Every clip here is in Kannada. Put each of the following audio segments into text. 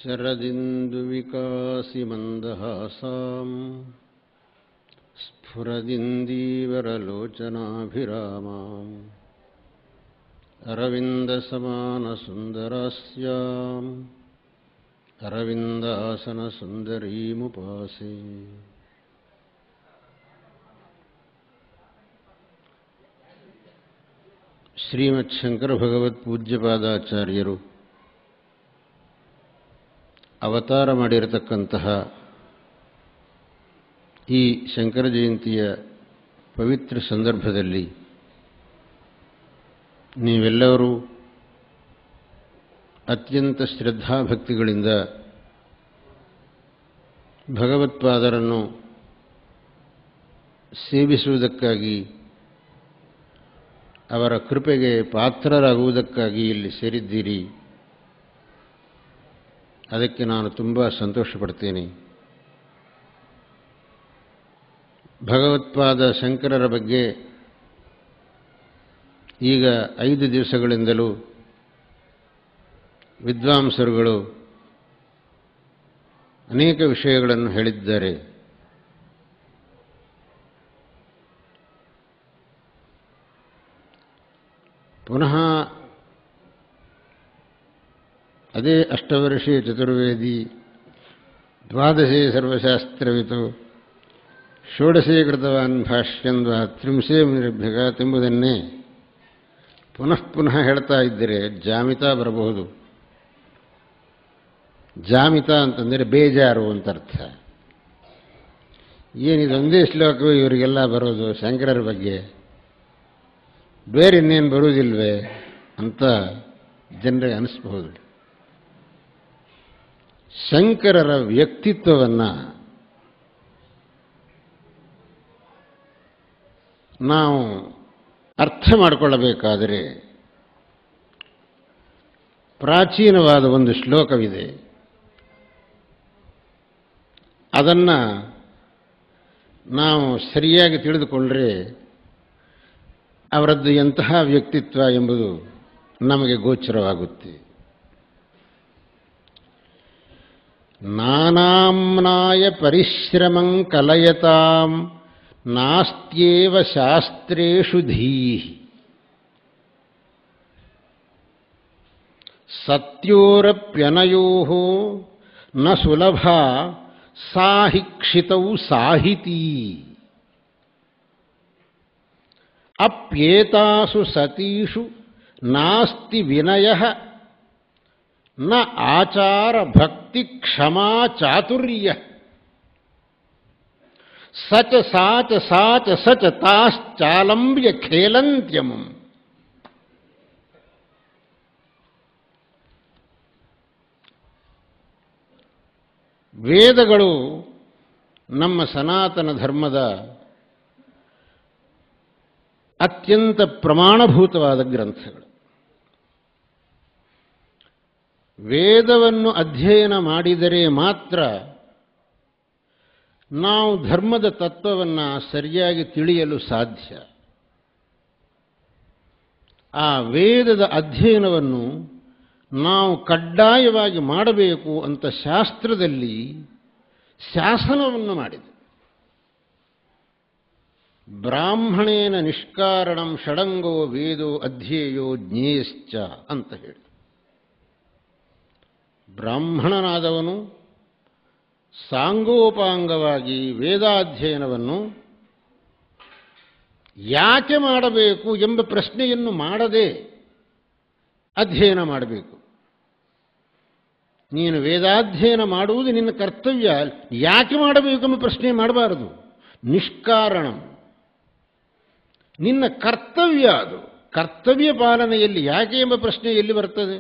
शरदिन्दुविकासिमन्दहासाम् स्फुरदिन्दीवरलोचनाभिरामाम् अरविन्दसमानसुन्दरास्याम् अरविन्दासनसुन्दरीमुपासे ಶ್ರೀಮತ್ ಶಂಕರ ಭಗವತ್ ಪೂಜ್ಯಪಾದಾಚಾರ್ಯರು ಅವತಾರ ಮಾಡಿರತಕ್ಕಂತಹ ಈ ಶಂಕರ ಜಯಂತಿಯ ಪವಿತ್ರ ಸಂದರ್ಭದಲ್ಲಿ ನೀವೆಲ್ಲರೂ ಅತ್ಯಂತ ಶ್ರದ್ಧಾಭಕ್ತಿಗಳಿಂದ ಭಗವತ್ಪಾದರನ್ನು ಸೇವಿಸುವುದಕ್ಕಾಗಿ ಅವರ ಕೃಪೆಗೆ ಪಾತ್ರರಾಗುವುದಕ್ಕಾಗಿ ಇಲ್ಲಿ ಸೇರಿದ್ದೀರಿ ಅದಕ್ಕೆ ನಾನು ತುಂಬ ಸಂತೋಷಪಡ್ತೇನೆ ಭಗವತ್ಪಾದ ಶಂಕರರ ಬಗ್ಗೆ ಈಗ ಐದು ದಿವಸಗಳಿಂದಲೂ ವಿದ್ವಾಂಸರುಗಳು ಅನೇಕ ವಿಷಯಗಳನ್ನು ಹೇಳಿದ್ದಾರೆ ಪುನಃ ಅದೇ ಅಷ್ಟವರ್ಷೀಯ ಚತುರ್ವೇದಿ ದ್ವಾದಶೇ ಸರ್ವಶಾಸ್ತ್ರವಿತು ಷೋಡಶೇ ಕೃತವಾನ್ ಭಾಷ್ಯಂದ್ವಾ ತ್ರಿಂಶೇ ಮುನಿರಭ್ಯಗಾತ್ ಎಂಬುದನ್ನೇ ಪುನಃ ಪುನಃ ಹೇಳ್ತಾ ಇದ್ದರೆ ಜಾಮಿತಾ ಬರಬಹುದು ಜಾಮಿತಾ ಅಂತಂದರೆ ಬೇಜಾರು ಅಂತ ಅರ್ಥ ಏನಿದೊಂದೇ ಶ್ಲೋಕವೇ ಇವರಿಗೆಲ್ಲ ಬರೋದು ಶಂಕರರ ಬಗ್ಗೆ ಬೇರೆ ಇನ್ನೇನು ಬರುವುದಿಲ್ವೇ ಅಂತ ಜನರಿಗೆ ಅನಿಸ್ಬಹುದು ಶಂಕರರ ವ್ಯಕ್ತಿತ್ವವನ್ನು ನಾವು ಅರ್ಥ ಮಾಡಿಕೊಳ್ಳಬೇಕಾದರೆ ಪ್ರಾಚೀನವಾದ ಒಂದು ಶ್ಲೋಕವಿದೆ ಅದನ್ನು ನಾವು ಸರಿಯಾಗಿ ತಿಳಿದುಕೊಂಡ್ರೆ ಅವರದ್ದು ಎಂತಹ ವ್ಯಕ್ತಿತ್ವ ಎಂಬುದು ನಮಗೆ ಗೋಚರವಾಗುತ್ತೆ ನಾನಾಂನಾಯ ಪರಿಶ್ರಮಂ ಕಲಯತಾಂ ನಾಸ್ತ್ಯೇವ ಶಾಸ್ತ್ರೇಷು ಧೀಹಿ ಸತ್ಯೋರಪ್ಯನಯೋ ನ ಸುಲಭ ಸಾಹಿಕ್ಷಿತೌ ಸಾಹಿತೀ ಅಪ್ಯೇತಾಸು ಸತೀಷು ನಾಸ್ತಿ ವಿನಯ ನ ಆಚಾರ ಭಕ್ತಿ ಕ್ಷಮಾ ಚಾತುರ್ಯ ಸಚ ಸಾಚ ಸಾಚ ಸಚ ತಾಶ್ಚಾಲಂಬ್ಯ ಖೇಲಂತ್ಯಮಂ ವೇದಗಳು ನಮ್ಮ ಸನಾತನ ಧರ್ಮದ ಅತ್ಯಂತ ಪ್ರಮಾಣಭೂತವಾದ ಗ್ರಂಥಗಳು ವೇದವನ್ನು ಅಧ್ಯಯನ ಮಾಡಿದರೆ ಮಾತ್ರ ನಾವು ಧರ್ಮದ ತತ್ವವನ್ನು ಸರಿಯಾಗಿ ತಿಳಿಯಲು ಸಾಧ್ಯ ಆ ವೇದದ ಅಧ್ಯಯನವನ್ನು ನಾವು ಕಡ್ಡಾಯವಾಗಿ ಮಾಡಬೇಕು ಅಂತ ಶಾಸ್ತ್ರದಲ್ಲಿ ಶಾಸನವನ್ನು ಮಾಡಿದೆ ಬ್ರಾಹ್ಮಣೇನ ನಿಷ್ಕಾರಣಂ ಷಡಂಗೋ ವೇದೋ ಅಧ್ಯೇಯೋ ಜ್ಞೇಯಶ್ಚ ಅಂತ ಹೇಳಿ ಬ್ರಾಹ್ಮಣನಾದವನು ಸಾಂಗೋಪಾಂಗವಾಗಿ ವೇದಾಧ್ಯಯನವನ್ನು ಯಾಕೆ ಮಾಡಬೇಕು ಎಂಬ ಪ್ರಶ್ನೆಯನ್ನು ಮಾಡದೆ ಅಧ್ಯಯನ ಮಾಡಬೇಕು ನೀನು ವೇದಾಧ್ಯಯನ ಮಾಡುವುದು ನಿನ್ನ ಕರ್ತವ್ಯ ಯಾಕೆ ಮಾಡಬೇಕು ಎಂಬ ಪ್ರಶ್ನೆ ಮಾಡಬಾರದು ನಿಷ್ಕಾರಣಂ ನಿನ್ನ ಕರ್ತವ್ಯ ಅದು ಕರ್ತವ್ಯ ಪಾಲನೆಯಲ್ಲಿ ಯಾಕೆ ಎಂಬ ಪ್ರಶ್ನೆ ಎಲ್ಲಿ ಬರ್ತದೆ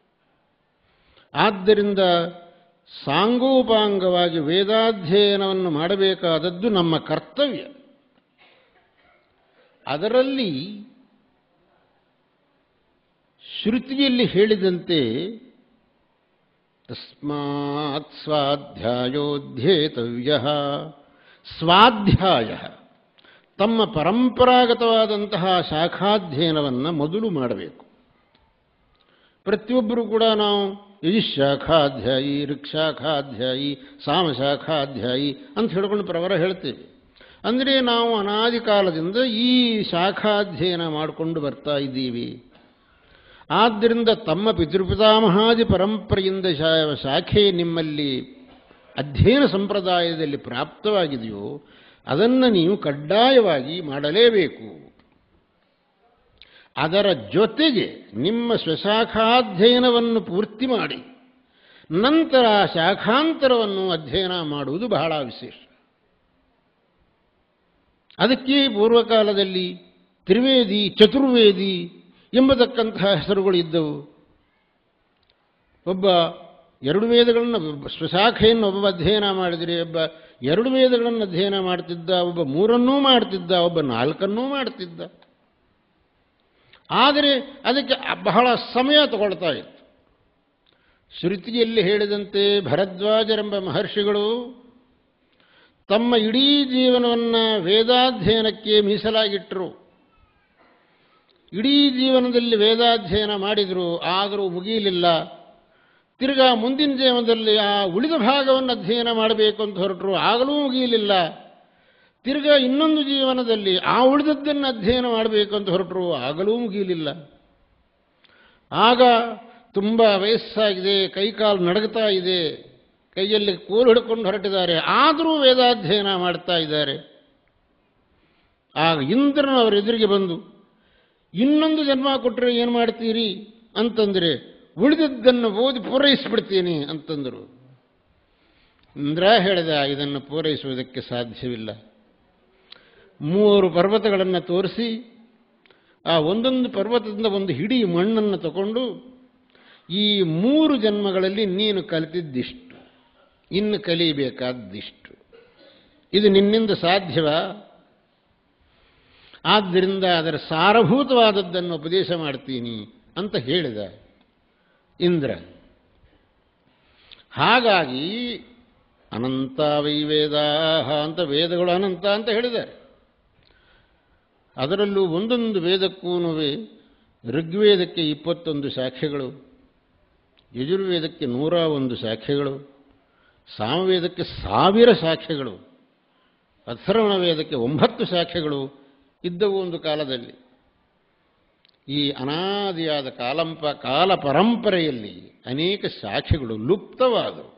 ಆದ್ದರಿಂದ ಸಾಂಗೋಪಾಂಗವಾಗಿ ವೇದಾಧ್ಯಯನವನ್ನು ಮಾಡಬೇಕಾದದ್ದು ನಮ್ಮ ಕರ್ತವ್ಯ ಅದರಲ್ಲಿ ಶ್ರುತಿಯಲ್ಲಿ ಹೇಳಿದಂತೆ ತಸ್ಮಾತ್ ಸ್ವಾಧ್ಯಾಯೋಧ್ಯೇತವ್ಯ ಸ್ವಾಧ್ಯಾಯ ತಮ್ಮ ಪರಂಪರಾಗತವಾದಂತಹ ಶಾಖಾಧ್ಯಯನವನ್ನು ಮೊದಲು ಮಾಡಬೇಕು ಪ್ರತಿಯೊಬ್ಬರೂ ಕೂಡ ನಾವು ಯಜಿಶಾಖಾಧ್ಯಾಯಿ ಋಕ್ಷಾಖಾಧ್ಯಾಯಿ ಸಾಮಶಾಖಾಧ್ಯಾಯಿ ಅಂತ ಹೇಳ್ಕೊಂಡು ಪ್ರವರ ಹೇಳ್ತೇವೆ ಅಂದರೆ ನಾವು ಅನಾದಿ ಕಾಲದಿಂದ ಈ ಶಾಖಾಧ್ಯಯನ ಮಾಡಿಕೊಂಡು ಬರ್ತಾ ಇದ್ದೀವಿ ಆದ್ದರಿಂದ ತಮ್ಮ ಪಿತೃಪಿತಾಮಹಾದಿ ಪರಂಪರೆಯಿಂದ ಶಾ- ಶಾಖೆ ನಿಮ್ಮಲ್ಲಿ ಅಧ್ಯಯನ ಸಂಪ್ರದಾಯದಲ್ಲಿ ಪ್ರಾಪ್ತವಾಗಿದೆಯೋ ಅದನ್ನು ನೀವು ಕಡ್ಡಾಯವಾಗಿ ಮಾಡಲೇಬೇಕು ಅದರ ಜೊತೆಗೆ ನಿಮ್ಮ ಸ್ವಶಾಖಾಧ್ಯಯನವನ್ನು ಪೂರ್ತಿ ಮಾಡಿ ನಂತರ ಆ ಶಾಖಾಂತರವನ್ನು ಅಧ್ಯಯನ ಮಾಡುವುದು ಬಹಳ ವಿಶೇಷ ಅದಕ್ಕೆ ಪೂರ್ವಕಾಲದಲ್ಲಿ ತ್ರಿವೇದಿ ಚತುರ್ವೇದಿ ಎಂಬತಕ್ಕಂತಹ ಹೆಸರುಗಳು ಇದ್ದವು ಒಬ್ಬ ಎರಡು ವೇದಗಳನ್ನು ಒಬ್ಬ ಸ್ವಶಾಖೆಯನ್ನು ಒಬ್ಬ ಅಧ್ಯಯನ ಮಾಡಿದರೆ ಒಬ್ಬ ಎರಡು ವೇದಗಳನ್ನು ಅಧ್ಯಯನ ಮಾಡ್ತಿದ್ದ ಒಬ್ಬ ಮೂರನ್ನೂ ಮಾಡ್ತಿದ್ದ ಒಬ್ಬ ನಾಲ್ಕನ್ನೂ ಮಾಡ್ತಿದ್ದ ಆದರೆ ಅದಕ್ಕೆ ಬಹಳ ಸಮಯ ತಗೊಳ್ತಾ ಇತ್ತು ಶ್ರುತಿಯಲ್ಲಿ ಹೇಳಿದಂತೆ ಭರದ್ವಾಜರೆಂಬ ಮಹರ್ಷಿಗಳು ತಮ್ಮ ಇಡೀ ಜೀವನವನ್ನು ವೇದಾಧ್ಯಯನಕ್ಕೆ ಮೀಸಲಾಗಿಟ್ಟರು ಇಡೀ ಜೀವನದಲ್ಲಿ ವೇದಾಧ್ಯಯನ ಮಾಡಿದರು ಆದರೂ ಮುಗಿಯಲಿಲ್ಲ ತಿರ್ಗಾ ಮುಂದಿನ ಜೀವನದಲ್ಲಿ ಆ ಉಳಿದ ಭಾಗವನ್ನು ಅಧ್ಯಯನ ಮಾಡಬೇಕು ಅಂತ ಹೊರಟರು ಆಗಲೂ ಮುಗಿಯಲಿಲ್ಲ ತಿರ್ಗಾ ಇನ್ನೊಂದು ಜೀವನದಲ್ಲಿ ಆ ಉಳಿದದ್ದನ್ನು ಅಧ್ಯಯನ ಮಾಡಬೇಕು ಅಂತ ಹೊರಟರು ಆಗಲೂ ಮುಗಿಯಲಿಲ್ಲ ಆಗ ತುಂಬ ವಯಸ್ಸಾಗಿದೆ ಕೈಕಾಲು ನಡಗ್ತಾ ಇದೆ ಕೈಯಲ್ಲಿ ಕೋಲು ಹಿಡ್ಕೊಂಡು ಹೊರಟಿದ್ದಾರೆ ಆದರೂ ವೇದಾಧ್ಯಯನ ಮಾಡ್ತಾ ಇದ್ದಾರೆ ಆಗ ಇಂದ್ರನು ಅವರ ಎದುರಿಗೆ ಬಂದು ಇನ್ನೊಂದು ಜನ್ಮ ಕೊಟ್ಟರೆ ಏನು ಮಾಡ್ತೀರಿ ಅಂತಂದರೆ ಉಳಿದದ್ದನ್ನು ಓದಿ ಪೂರೈಸಿಬಿಡ್ತೀನಿ ಅಂತಂದರು ಇಂದ್ರ ಹೇಳಿದ ಇದನ್ನು ಪೂರೈಸುವುದಕ್ಕೆ ಸಾಧ್ಯವಿಲ್ಲ ಮೂವರು ಪರ್ವತಗಳನ್ನು ತೋರಿಸಿ ಆ ಒಂದೊಂದು ಪರ್ವತದಿಂದ ಒಂದು ಹಿಡಿ ಮಣ್ಣನ್ನು ತಗೊಂಡು ಈ ಮೂರು ಜನ್ಮಗಳಲ್ಲಿ ನೀನು ಕಲಿತಿದ್ದಿಷ್ಟು ಇನ್ನು ಕಲಿಬೇಕಾದ್ದಿಷ್ಟು ಇದು ನಿನ್ನಿಂದ ಸಾಧ್ಯವಾ ಆದ್ದರಿಂದ ಅದರ ಸಾರಭೂತವಾದದ್ದನ್ನು ಉಪದೇಶ ಮಾಡ್ತೀನಿ ಅಂತ ಹೇಳಿದ ಇಂದ್ರ ಹಾಗಾಗಿ ಅನಂತ ವೈ ವೇದಾಹ ಅಂತ ವೇದಗಳು ಅನಂತ ಅಂತ ಹೇಳಿದ್ದಾರೆ ಅದರಲ್ಲೂ ಒಂದೊಂದು ವೇದಕ್ಕೂ ಋಗ್ವೇದಕ್ಕೆ ಇಪ್ಪತ್ತೊಂದು ಶಾಖೆಗಳು ಯಜುರ್ವೇದಕ್ಕೆ ನೂರ ಒಂದು ಶಾಖೆಗಳು ಸಾಮವೇದಕ್ಕೆ ಸಾವಿರ ಶಾಖೆಗಳು ಅಥರ್ವಣ ವೇದಕ್ಕೆ ಒಂಬತ್ತು ಶಾಖೆಗಳು ಇದ್ದವು ಒಂದು ಕಾಲದಲ್ಲಿ ಈ ಅನಾದಿಯಾದ ಕಾಲಂಪ ಕಾಲ ಪರಂಪರೆಯಲ್ಲಿ ಅನೇಕ ಶಾಖೆಗಳು ಲುಪ್ತವಾದವು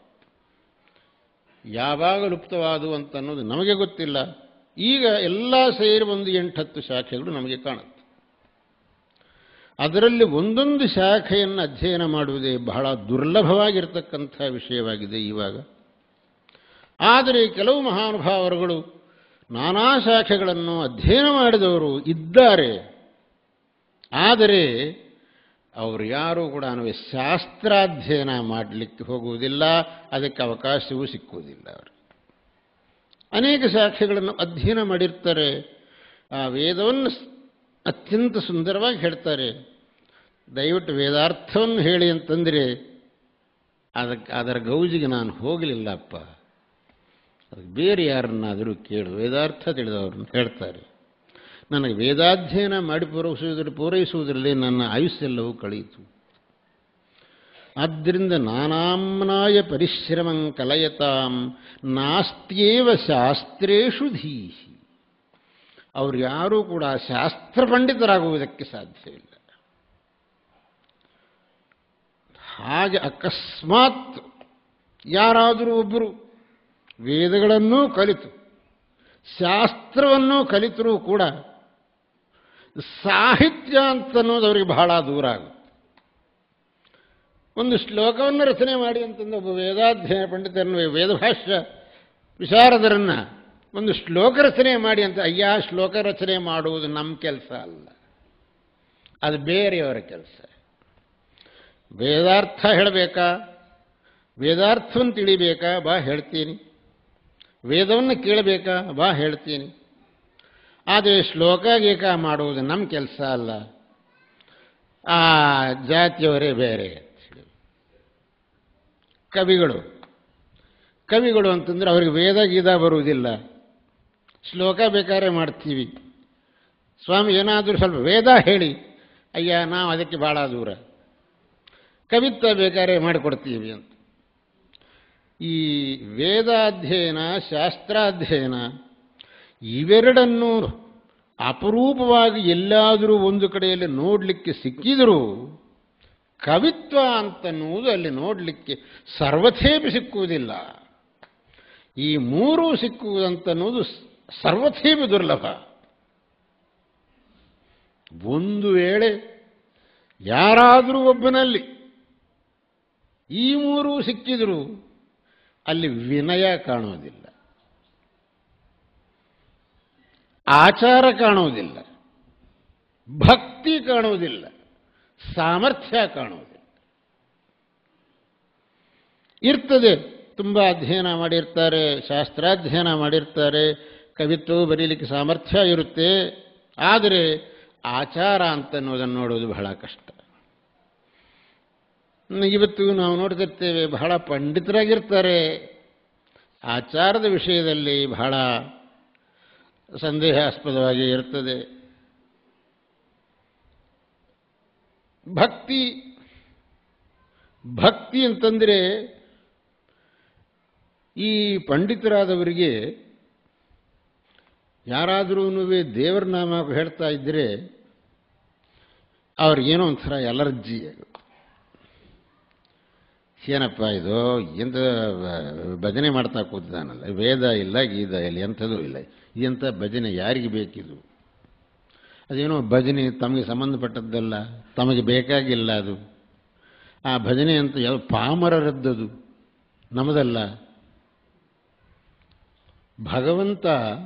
ಯಾವಾಗ ಲುಪ್ತವಾದವು ಅಂತ ಅನ್ನೋದು ನಮಗೆ ಗೊತ್ತಿಲ್ಲ ಈಗ ಎಲ್ಲ ಸೇರಿ ಒಂದು ಎಂಟತ್ತು ಶಾಖೆಗಳು ನಮಗೆ ಕಾಣುತ್ತೆ ಅದರಲ್ಲಿ ಒಂದೊಂದು ಶಾಖೆಯನ್ನು ಅಧ್ಯಯನ ಮಾಡುವುದೇ ಬಹಳ ದುರ್ಲಭವಾಗಿರ್ತಕ್ಕಂಥ ವಿಷಯವಾಗಿದೆ ಇವಾಗ ಆದರೆ ಕೆಲವು ಮಹಾನುಭಾವರುಗಳು ನಾನಾ ಶಾಖೆಗಳನ್ನು ಅಧ್ಯಯನ ಮಾಡಿದವರು ಇದ್ದಾರೆ ಆದರೆ ಅವರು ಯಾರೂ ಕೂಡ ಶಾಸ್ತ್ರಾಧ್ಯಯನ ಮಾಡಲಿಕ್ಕೆ ಹೋಗುವುದಿಲ್ಲ ಅದಕ್ಕೆ ಅವಕಾಶವೂ ಸಿಕ್ಕುವುದಿಲ್ಲ ಅವರು ಅನೇಕ ಶಾಖೆಗಳನ್ನು ಅಧ್ಯಯನ ಮಾಡಿರ್ತಾರೆ ಆ ವೇದವನ್ನು ಸ್- ಅತ್ಯಂತ ಸುಂದರವಾಗಿ ಹೇಳ್ತಾರೆ ದಯವಿಟ್ಟು ವೇದಾರ್ಥವನ್ನು ಹೇಳಿ ಅಂತಂದರೆ ಅದಕ್ಕೆ ಅದರ ಗೌಜಿಗೆ ನಾನು ಹೋಗಲಿಲ್ಲಪ್ಪ ಅದಕ್ಕೆ ಬೇರೆ ಯಾರನ್ನಾದರೂ ಕೇಳು ವೇದಾರ್ಥ ತಿಳಿದವ್ರನ್ನ ಹೇಳ್ತಾರೆ ನನಗೆ ವೇದಾಧ್ಯಯನ ಮಾಡಿ ಪೂರೈಸುವುದರಲ್ಲಿ ಪೂರೈಸುವುದರಲ್ಲಿ ನನ್ನ ಆಯುಸ್ಸೆಲ್ಲವೂ ಕಳೆಯಿತು ಆದ್ದರಿಂದ ನಾನಾಮ್ನಾಯ ಪರಿಶ್ರಮಂ ಕಲಯತಾಂ ನಾಸ್ತ್ಯೇವ ಶಾಸ್ತ್ರೇಷು ಧೀಹಿ ಅವರು ಯಾರೂ ಕೂಡ ಶಾಸ್ತ್ರ ಪಂಡಿತರಾಗುವುದಕ್ಕೆ ಸಾಧ್ಯವಿಲ್ಲ ಹಾಗೆ ಅಕಸ್ಮಾತ್ ಯಾರಾದರೂ ಒಬ್ಬರು ವೇದಗಳನ್ನೂ ಕಲಿತು ಶಾಸ್ತ್ರವನ್ನೂ ಕಲಿತರೂ ಕೂಡ ಸಾಹಿತ್ಯ ಅಂತನ್ನೋದು ಅವರಿಗೆ ಬಹಳ ದೂರ ಆಗುತ್ತೆ ಒಂದು ಶ್ಲೋಕವನ್ನು ರಚನೆ ಮಾಡಿ ಅಂತಂದು ಒಬ್ಬ ವೇದಾಧ್ಯಯನ ಪಂಡಿತರನ್ನು ವೇದಭಾಷ್ಯ ವಿಶಾರದರನ್ನು ಒಂದು ಶ್ಲೋಕ ರಚನೆ ಮಾಡಿ ಅಂತ ಅಯ್ಯ ಶ್ಲೋಕ ರಚನೆ ಮಾಡುವುದು ನಮ್ಮ ಕೆಲಸ ಅಲ್ಲ ಅದು ಬೇರೆಯವರ ಕೆಲಸ ವೇದಾರ್ಥ ಹೇಳಬೇಕಾ ವೇದಾರ್ಥವನ್ನು ತಿಳಿಬೇಕಾ ಬಾ ಹೇಳ್ತೀನಿ ವೇದವನ್ನು ಕೇಳಬೇಕಾ ಬಾ ಹೇಳ್ತೀನಿ ಆದರೆ ಶ್ಲೋಕ ಗೀಕ ಮಾಡುವುದು ನಮ್ಮ ಕೆಲಸ ಅಲ್ಲ ಆ ಜಾತಿಯವರೇ ಬೇರೆ ಅಂತ ಹೇಳಿ. ಕವಿಗಳು ಕವಿಗಳು ಅಂತಂದ್ರೆ ಅವ್ರಿಗೆ ವೇದ ಗೀದ ಬರುವುದಿಲ್ಲ ಶ್ಲೋಕ ಬೇಕಾದ್ರೆ ಮಾಡ್ತೀವಿ ಸ್ವಾಮಿ ಏನಾದರೂ ಸ್ವಲ್ಪ ವೇದ ಹೇಳಿ ಅಯ್ಯ ನಾವು ಅದಕ್ಕೆ ಭಾಳ ದೂರ ಕವಿತ್ವ ಬೇಕಾದ್ರೆ ಮಾಡಿಕೊಡ್ತೀವಿ ಅಂತ ಈ ವೇದಾಧ್ಯಯನ ಶಾಸ್ತ್ರಾಧ್ಯಯನ ಇವೆರಡನ್ನು ಅಪರೂಪವಾಗಿ ಎಲ್ಲಾದರೂ ಒಂದು ಕಡೆಯಲ್ಲಿ ನೋಡಲಿಕ್ಕೆ ಸಿಕ್ಕಿದರೂ ಕವಿತ್ವ ಅಂತನ್ನುವುದು ಅಲ್ಲಿ ನೋಡಲಿಕ್ಕೆ ಸರ್ವಥೇಪಿ ಸಿಕ್ಕುವುದಿಲ್ಲ ಈ ಮೂರೂ ಸಿಕ್ಕುವುದಂತನ್ನುವುದು ಸರ್ವಥೇಪಿ ದುರ್ಲಭ ಒಂದು ವೇಳೆ ಯಾರಾದರೂ ಒಬ್ಬನಲ್ಲಿ ಈ ಮೂರೂ ಸಿಕ್ಕಿದರೂ ಅಲ್ಲಿ ವಿನಯ ಕಾಣುವುದಿಲ್ಲ ಆಚಾರ ಕಾಣುವುದಿಲ್ಲ ಭಕ್ತಿ ಕಾಣುವುದಿಲ್ಲ ಸಾಮರ್ಥ್ಯ ಕಾಣುವುದಿಲ್ಲ ಇರ್ತದೆ ತುಂಬ ಅಧ್ಯಯನ ಮಾಡಿರ್ತಾರೆ ಶಾಸ್ತ್ರಾಧ್ಯಯನ ಮಾಡಿರ್ತಾರೆ ಕವಿತ್ವವು ಬರೀಲಿಕ್ಕೆ ಸಾಮರ್ಥ್ಯ ಇರುತ್ತೆ ಆದರೆ ಆಚಾರ ಅಂತನ್ನುವುದನ್ನು ನೋಡುವುದು ಬಹಳ ಕಷ್ಟ ಇವತ್ತು ನಾವು ನೋಡ್ತಿರ್ತೇವೆ ಬಹಳ ಪಂಡಿತರಾಗಿರ್ತಾರೆ ಆಚಾರದ ವಿಷಯದಲ್ಲಿ ಬಹಳ ಸಂದೇಹಾಸ್ಪದವಾಗಿ ಇರ್ತದೆ ಭಕ್ತಿ ಭಕ್ತಿ ಅಂತಂದರೆ ಈ ಪಂಡಿತರಾದವರಿಗೆ ಯಾರಾದರೂ ದೇವರ ನಾಮ ಹೇಳ್ತಾ ಇದ್ದರೆ ಅವ್ರಿಗೇನೋ ಒಂಥರ ಎಲರ್ಜಿ ಏನಪ್ಪ ಇದು ಎಂತ ಭಜನೆ ಮಾಡ್ತಾ ಕೂತಿದ್ದಾನಲ್ಲ ವೇದ ಇಲ್ಲ ಗೀದ ಇಲ್ಲ ಎಂಥದೂ ಇಲ್ಲ ಎಂಥ ಭಜನೆ ಯಾರಿಗೆ ಬೇಕಿದು ಅದೇನೋ ಭಜನೆ ತಮಗೆ ಸಂಬಂಧಪಟ್ಟದ್ದಲ್ಲ ತಮಗೆ ಬೇಕಾಗಿಲ್ಲ ಅದು ಆ ಭಜನೆ ಅಂತ ಯಾವ ಪಾಮರರದ್ದದು ನಮ್ಮದಲ್ಲ ಭಗವಂತ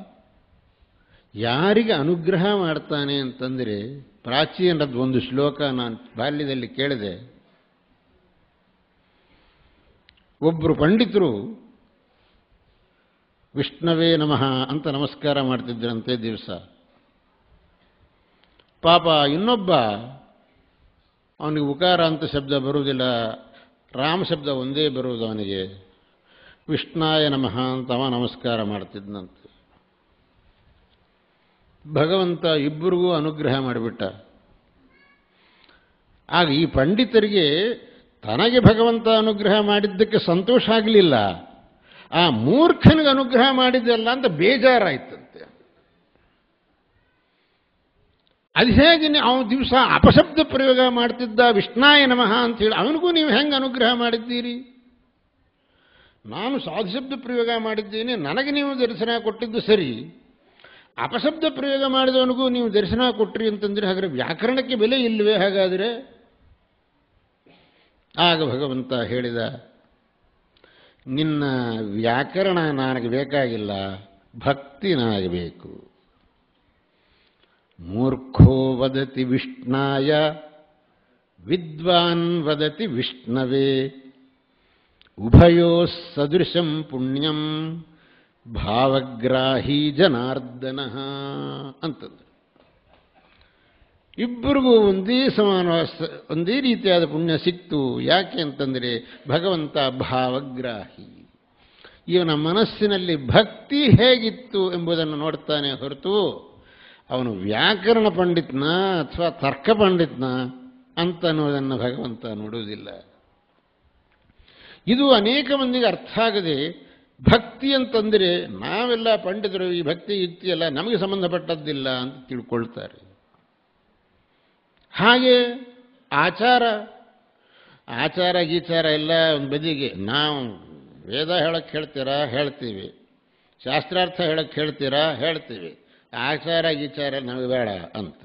ಯಾರಿಗೆ ಅನುಗ್ರಹ ಮಾಡ್ತಾನೆ ಅಂತಂದರೆ ಪ್ರಾಚೀನದ ಒಂದು ಶ್ಲೋಕ ನಾನು ಬಾಲ್ಯದಲ್ಲಿ ಕೇಳಿದೆ ಒಬ್ಬರು ಪಂಡಿತರು ವಿಷ್ಣವೇ ನಮಃ ಅಂತ ನಮಸ್ಕಾರ ಮಾಡ್ತಿದ್ದರಂತೆ ದಿವಸ ಪಾಪ ಇನ್ನೊಬ್ಬ ಅವನಿಗೆ ಉಕಾರ ಅಂತ ಶಬ್ದ ಬರುವುದಿಲ್ಲ ರಾಮ ಶಬ್ದ ಒಂದೇ ಬರುವುದು ಅವನಿಗೆ ವಿಷ್ಣಾಯ ನಮಃ ಅಂತ ಅವ ನಮಸ್ಕಾರ ಮಾಡ್ತಿದ್ದಂತೆ ಭಗವಂತ ಇಬ್ಬರಿಗೂ ಅನುಗ್ರಹ ಮಾಡಿಬಿಟ್ಟ ಆಗ ಈ ಪಂಡಿತರಿಗೆ ತನಗೆ ಭಗವಂತ ಅನುಗ್ರಹ ಮಾಡಿದ್ದಕ್ಕೆ ಸಂತೋಷ ಆಗಲಿಲ್ಲ ಆ ಮೂರ್ಖನಿಗೆ ಅನುಗ್ರಹ ಮಾಡಿದ್ದಲ್ಲ ಅಂತ ಬೇಜಾರಾಯ್ತಂತೆ ಅದು ಹೇಗೆ ಅವನು ದಿವಸ ಅಪಶಬ್ದ ಪ್ರಯೋಗ ಮಾಡ್ತಿದ್ದ ವಿಷ್ಣಾಯ ನಮಃ ಅಂತ ಹೇಳಿ ಅವನಿಗೂ ನೀವು ಹೆಂಗೆ ಅನುಗ್ರಹ ಮಾಡಿದ್ದೀರಿ ನಾನು ಸಾಧುಶಬ್ದ ಪ್ರಯೋಗ ಮಾಡಿದ್ದೇನೆ ನನಗೆ ನೀವು ದರ್ಶನ ಕೊಟ್ಟಿದ್ದು ಸರಿ ಅಪಶಬ್ದ ಪ್ರಯೋಗ ಮಾಡಿದವನಿಗೂ ನೀವು ದರ್ಶನ ಕೊಟ್ರಿ ಅಂತಂದರೆ ಹಾಗಾದ್ರೆ ವ್ಯಾಕರಣಕ್ಕೆ ಬೆಲೆ ಇಲ್ಲವೇ ಹಾಗಾದರೆ ಆಗ ಭಗವಂತ ಹೇಳಿದ ನಿನ್ನ ವ್ಯಾಕರಣ ನನಗೆ ಬೇಕಾಗಿಲ್ಲ ಭಕ್ತಿ ನನಗೆ ಬೇಕು ಮೂರ್ಖೋ ವದತಿ ವಿಷ್ಣಾಯ ವಿದ್ವಾನ್ ವದತಿ ವಿಷ್ಣವೇ ಉಭಯೋ ಸದೃಶಂ ಪುಣ್ಯಂ ಭಾವಗ್ರಾಹಿ ಜನಾರ್ದನ ಅಂತಂದ್ರು ಇಬ್ಬರಿಗೂ ಒಂದೇ ಸಮಾನ ಒಂದೇ ರೀತಿಯಾದ ಪುಣ್ಯ ಸಿಕ್ತು ಯಾಕೆ ಅಂತಂದರೆ ಭಗವಂತ ಭಾವಗ್ರಾಹಿ ಇವನ ಮನಸ್ಸಿನಲ್ಲಿ ಭಕ್ತಿ ಹೇಗಿತ್ತು ಎಂಬುದನ್ನು ನೋಡ್ತಾನೆ ಹೊರತು ಅವನು ವ್ಯಾಕರಣ ಪಂಡಿತ್ನ ಅಥವಾ ತರ್ಕ ಪಂಡಿತ್ನ ಅಂತ ಅನ್ನೋದನ್ನು ಭಗವಂತ ನೋಡುವುದಿಲ್ಲ ಇದು ಅನೇಕ ಮಂದಿಗೆ ಅರ್ಥ ಆಗದೆ ಭಕ್ತಿ ಅಂತಂದರೆ ನಾವೆಲ್ಲ ಪಂಡಿತರು ಈ ಭಕ್ತಿ ಯುಕ್ತಿ ಎಲ್ಲ ನಮಗೆ ಸಂಬಂಧಪಟ್ಟದ್ದಿಲ್ಲ ಅಂತ ತಿಳ್ಕೊಳ್ತಾರೆ ಹಾಗೆ ಆಚಾರ ಆಚಾರ ಗೀಚಾರ ಎಲ್ಲ ಒಂದು ಬದಿಗೆ ನಾವು ವೇದ ಹೇಳಕ್ಕೆ ಹೇಳ್ತೀರಾ ಹೇಳ್ತೀವಿ ಶಾಸ್ತ್ರಾರ್ಥ ಹೇಳಕ್ಕೆ ಹೇಳ್ತೀರಾ ಹೇಳ್ತೀವಿ ಆಚಾರ ಗೀಚಾರ ನಮಗೆ ಬೇಡ ಅಂತ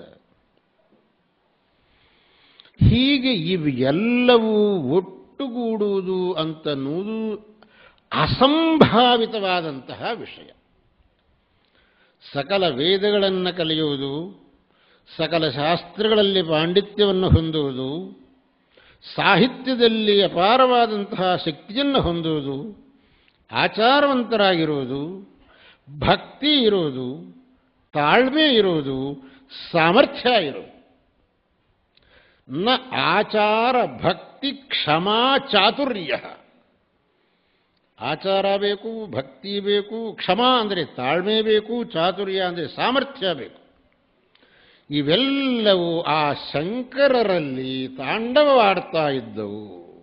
ಹೀಗೆ ಇವು ಎಲ್ಲವೂ ಒಟ್ಟುಗೂಡುವುದು ಅಂತನ್ನುವುದು ಅಸಂಭಾವಿತವಾದಂತಹ ವಿಷಯ ಸಕಲ ವೇದಗಳನ್ನು ಕಲಿಯುವುದು ಸಕಲ ಶಾಸ್ತ್ರಗಳಲ್ಲಿ ಪಾಂಡಿತ್ಯವನ್ನು ಹೊಂದುವುದು ಸಾಹಿತ್ಯದಲ್ಲಿ ಅಪಾರವಾದಂತಹ ಶಕ್ತಿಯನ್ನು ಹೊಂದುವುದು ಆಚಾರವಂತರಾಗಿರುವುದು ಭಕ್ತಿ ಇರುವುದು ತಾಳ್ಮೆ ಇರುವುದು ಸಾಮರ್ಥ್ಯ ಇರುವುದು ನ ಆಚಾರ ಭಕ್ತಿ ಕ್ಷಮಾ ಚಾತುರ್ಯ ಆಚಾರ ಬೇಕು ಭಕ್ತಿ ಬೇಕು ಕ್ಷಮಾ ಅಂದರೆ ತಾಳ್ಮೆ ಬೇಕು ಚಾತುರ್ಯ ಅಂದರೆ ಸಾಮರ್ಥ್ಯ ಬೇಕು ಇವೆಲ್ಲವೂ ಆ ಶಂಕರರಲ್ಲಿ ತಾಂಡವವಾಡ್ತಾ ಇದ್ದವು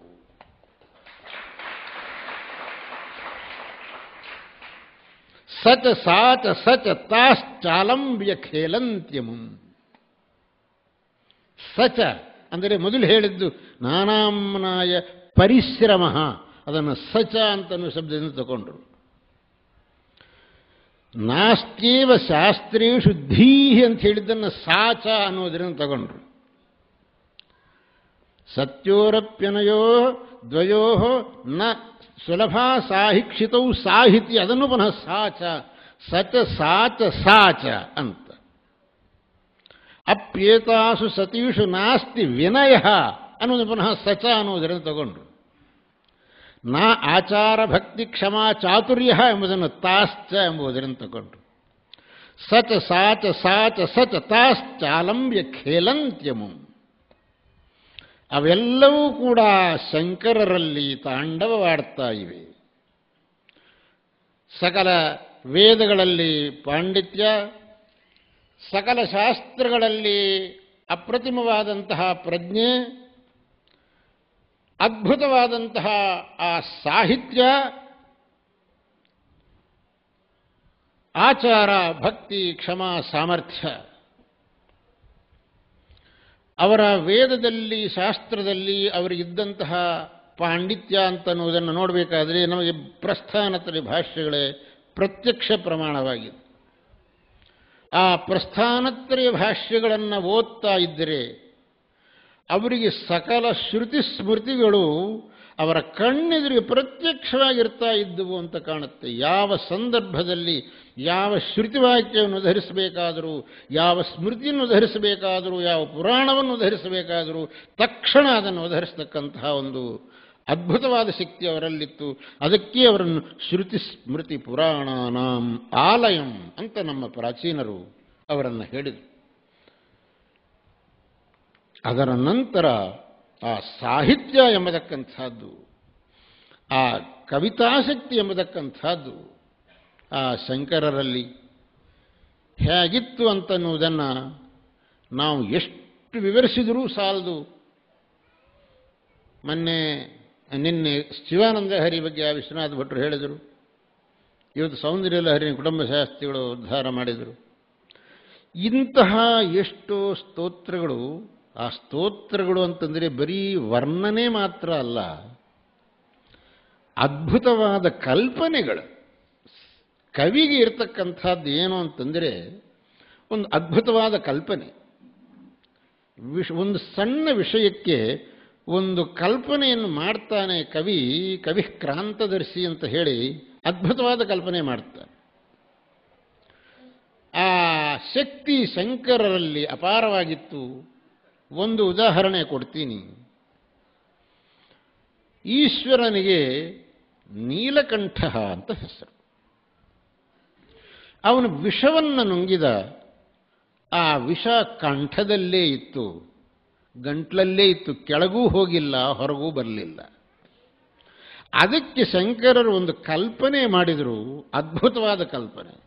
ಸಚ ಸಾಚ ಸಚ ತಾಶ್ಚಾಲಂಬ್ಯ ಖೇಲಂತ್ಯಮಂ ಸಚ ಅಂದರೆ ಮೊದಲು ಹೇಳಿದ್ದು ನಾನಾಮ್ನಾಯ ಪರಿಶ್ರಮ ಅದನ್ನು ಸಚ ಅಂತನೂ ಶಬ್ದದಿಂದ ತಗೊಂಡ್ರು ನಾಸ್ತ್ಯೇವ ಶಾಸ್ತ್ರೇಷು ಧೀಹಿ ಅಂತ ಹೇಳಿದ್ದನ್ನು ಸಾಚ ಅನ್ನೋದರಿಂದ ತಗೊಂಡ್ರು ಸತ್ಯೋರಪ್ಯನಯೋ ದ್ವಯೋ ನ ಸುಲಭ ಸಾಹಿಕ್ಷಿತೌ ಸಾಹಿತಿ ಅದನ್ನು ಪುನಃ ಸಾಚ ಸಚ ಸಾಚ ಸಾಚ ಅಂತ ಅಪ್ಯೇತಾಸು ಸತೀಷು ನಾಸ್ತಿ ವಿನಯ ಅನ್ನೋದು ಪುನಃ ಸಚ ಅನ್ನೋದರಿಂದ ತಗೊಂಡ್ರು ನಾ ಆಚಾರ ಭಕ್ತಿ ಕ್ಷಮಾ ಚಾತುರ್ಯ ಎಂಬುದನ್ನು ತಾಶ್ಚ ಎಂಬುದರಿಂದ ತಗೊಂಡ್ರು ಸಚ ಸಾಚ ಸಾಚ ಸಚ ತಾಶ್ಚಾಲಂಬ್ಯ ಖೇಲಂತ್ಯಮು ಅವೆಲ್ಲವೂ ಕೂಡ ಶಂಕರರಲ್ಲಿ ತಾಂಡವವಾಡ್ತಾ ಇವೆ ಸಕಲ ವೇದಗಳಲ್ಲಿ ಪಾಂಡಿತ್ಯ ಸಕಲ ಶಾಸ್ತ್ರಗಳಲ್ಲಿ ಅಪ್ರತಿಮವಾದಂತಹ ಪ್ರಜ್ಞೆ ಅದ್ಭುತವಾದಂತಹ ಆ ಸಾಹಿತ್ಯ ಆಚಾರ ಭಕ್ತಿ ಕ್ಷಮಾ ಸಾಮರ್ಥ್ಯ ಅವರ ವೇದದಲ್ಲಿ ಶಾಸ್ತ್ರದಲ್ಲಿ ಅವರಿಗಿದ್ದಂತಹ ಪಾಂಡಿತ್ಯ ಅಂತನ್ನುವುದನ್ನು ನೋಡಬೇಕಾದರೆ ನಮಗೆ ಪ್ರಸ್ಥಾನತರಿ ಭಾಷ್ಯಗಳೇ ಪ್ರತ್ಯಕ್ಷ ಪ್ರಮಾಣವಾಗಿದೆ ಆ ಪ್ರಸ್ಥಾನತ್ರಯ ಭಾಷ್ಯಗಳನ್ನು ಓದ್ತಾ ಇದ್ದರೆ ಅವರಿಗೆ ಸಕಲ ಶ್ರುತಿ ಸ್ಮೃತಿಗಳು ಅವರ ಕಣ್ಣೆದುರಿಗೆ ಪ್ರತ್ಯಕ್ಷವಾಗಿರ್ತಾ ಇದ್ದವು ಅಂತ ಕಾಣುತ್ತೆ ಯಾವ ಸಂದರ್ಭದಲ್ಲಿ ಯಾವ ಶ್ರುತಿವಾಕ್ಯವನ್ನು ಧರಿಸಬೇಕಾದರೂ ಯಾವ ಸ್ಮೃತಿಯನ್ನು ಧರಿಸಬೇಕಾದರೂ ಯಾವ ಪುರಾಣವನ್ನು ಧರಿಸಬೇಕಾದರೂ ತಕ್ಷಣ ಅದನ್ನು ಧರಿಸತಕ್ಕಂತಹ ಒಂದು ಅದ್ಭುತವಾದ ಶಕ್ತಿ ಅವರಲ್ಲಿತ್ತು ಅದಕ್ಕೆ ಅವರನ್ನು ಶ್ರುತಿ ಸ್ಮೃತಿ ಪುರಾಣಾನಾಂ ಆಲಯಂ ಅಂತ ನಮ್ಮ ಪ್ರಾಚೀನರು ಅವರನ್ನು ಹೇಳಿದರು ಅದರ ನಂತರ ಆ ಸಾಹಿತ್ಯ ಎಂಬತಕ್ಕಂಥದ್ದು ಆ ಕವಿತಾಸಕ್ತಿ ಎಂಬತಕ್ಕಂಥದ್ದು ಆ ಶಂಕರರಲ್ಲಿ ಹೇಗಿತ್ತು ಅಂತನ್ನುವುದನ್ನು ನಾವು ಎಷ್ಟು ವಿವರಿಸಿದರೂ ಸಾಲದು ಮೊನ್ನೆ ನಿನ್ನೆ ಶಿವಾನಂದ ಹರಿ ಬಗ್ಗೆ ಆ ವಿಶ್ವನಾಥ ಭಟ್ರು ಹೇಳಿದರು ಇವತ್ತು ಸೌಂದರ್ಯ ಲಹರಿ ಕುಟುಂಬ ಶಾಸ್ತ್ರಿಗಳು ಉದ್ಧಾರ ಮಾಡಿದರು ಇಂತಹ ಎಷ್ಟೋ ಸ್ತೋತ್ರಗಳು ಆ ಸ್ತೋತ್ರಗಳು ಅಂತಂದರೆ ಬರೀ ವರ್ಣನೆ ಮಾತ್ರ ಅಲ್ಲ ಅದ್ಭುತವಾದ ಕಲ್ಪನೆಗಳು ಕವಿಗೆ ಇರತಕ್ಕಂಥದ್ದು ಏನು ಅಂತಂದರೆ ಒಂದು ಅದ್ಭುತವಾದ ಕಲ್ಪನೆ ವಿಷ ಒಂದು ಸಣ್ಣ ವಿಷಯಕ್ಕೆ ಒಂದು ಕಲ್ಪನೆಯನ್ನು ಮಾಡ್ತಾನೆ ಕವಿ ಕವಿ ಕ್ರಾಂತದರ್ಶಿ ಅಂತ ಹೇಳಿ ಅದ್ಭುತವಾದ ಕಲ್ಪನೆ ಮಾಡ್ತಾನೆ ಆ ಶಕ್ತಿ ಶಂಕರರಲ್ಲಿ ಅಪಾರವಾಗಿತ್ತು ಒಂದು ಉದಾಹರಣೆ ಕೊಡ್ತೀನಿ ಈಶ್ವರನಿಗೆ ನೀಲಕಂಠ ಅಂತ ಹೆಸರು ಅವನು ವಿಷವನ್ನು ನುಂಗಿದ ಆ ವಿಷ ಕಂಠದಲ್ಲೇ ಇತ್ತು ಗಂಟ್ಲಲ್ಲೇ ಇತ್ತು ಕೆಳಗೂ ಹೋಗಿಲ್ಲ ಹೊರಗೂ ಬರಲಿಲ್ಲ ಅದಕ್ಕೆ ಶಂಕರರು ಒಂದು ಕಲ್ಪನೆ ಮಾಡಿದರು ಅದ್ಭುತವಾದ ಕಲ್ಪನೆ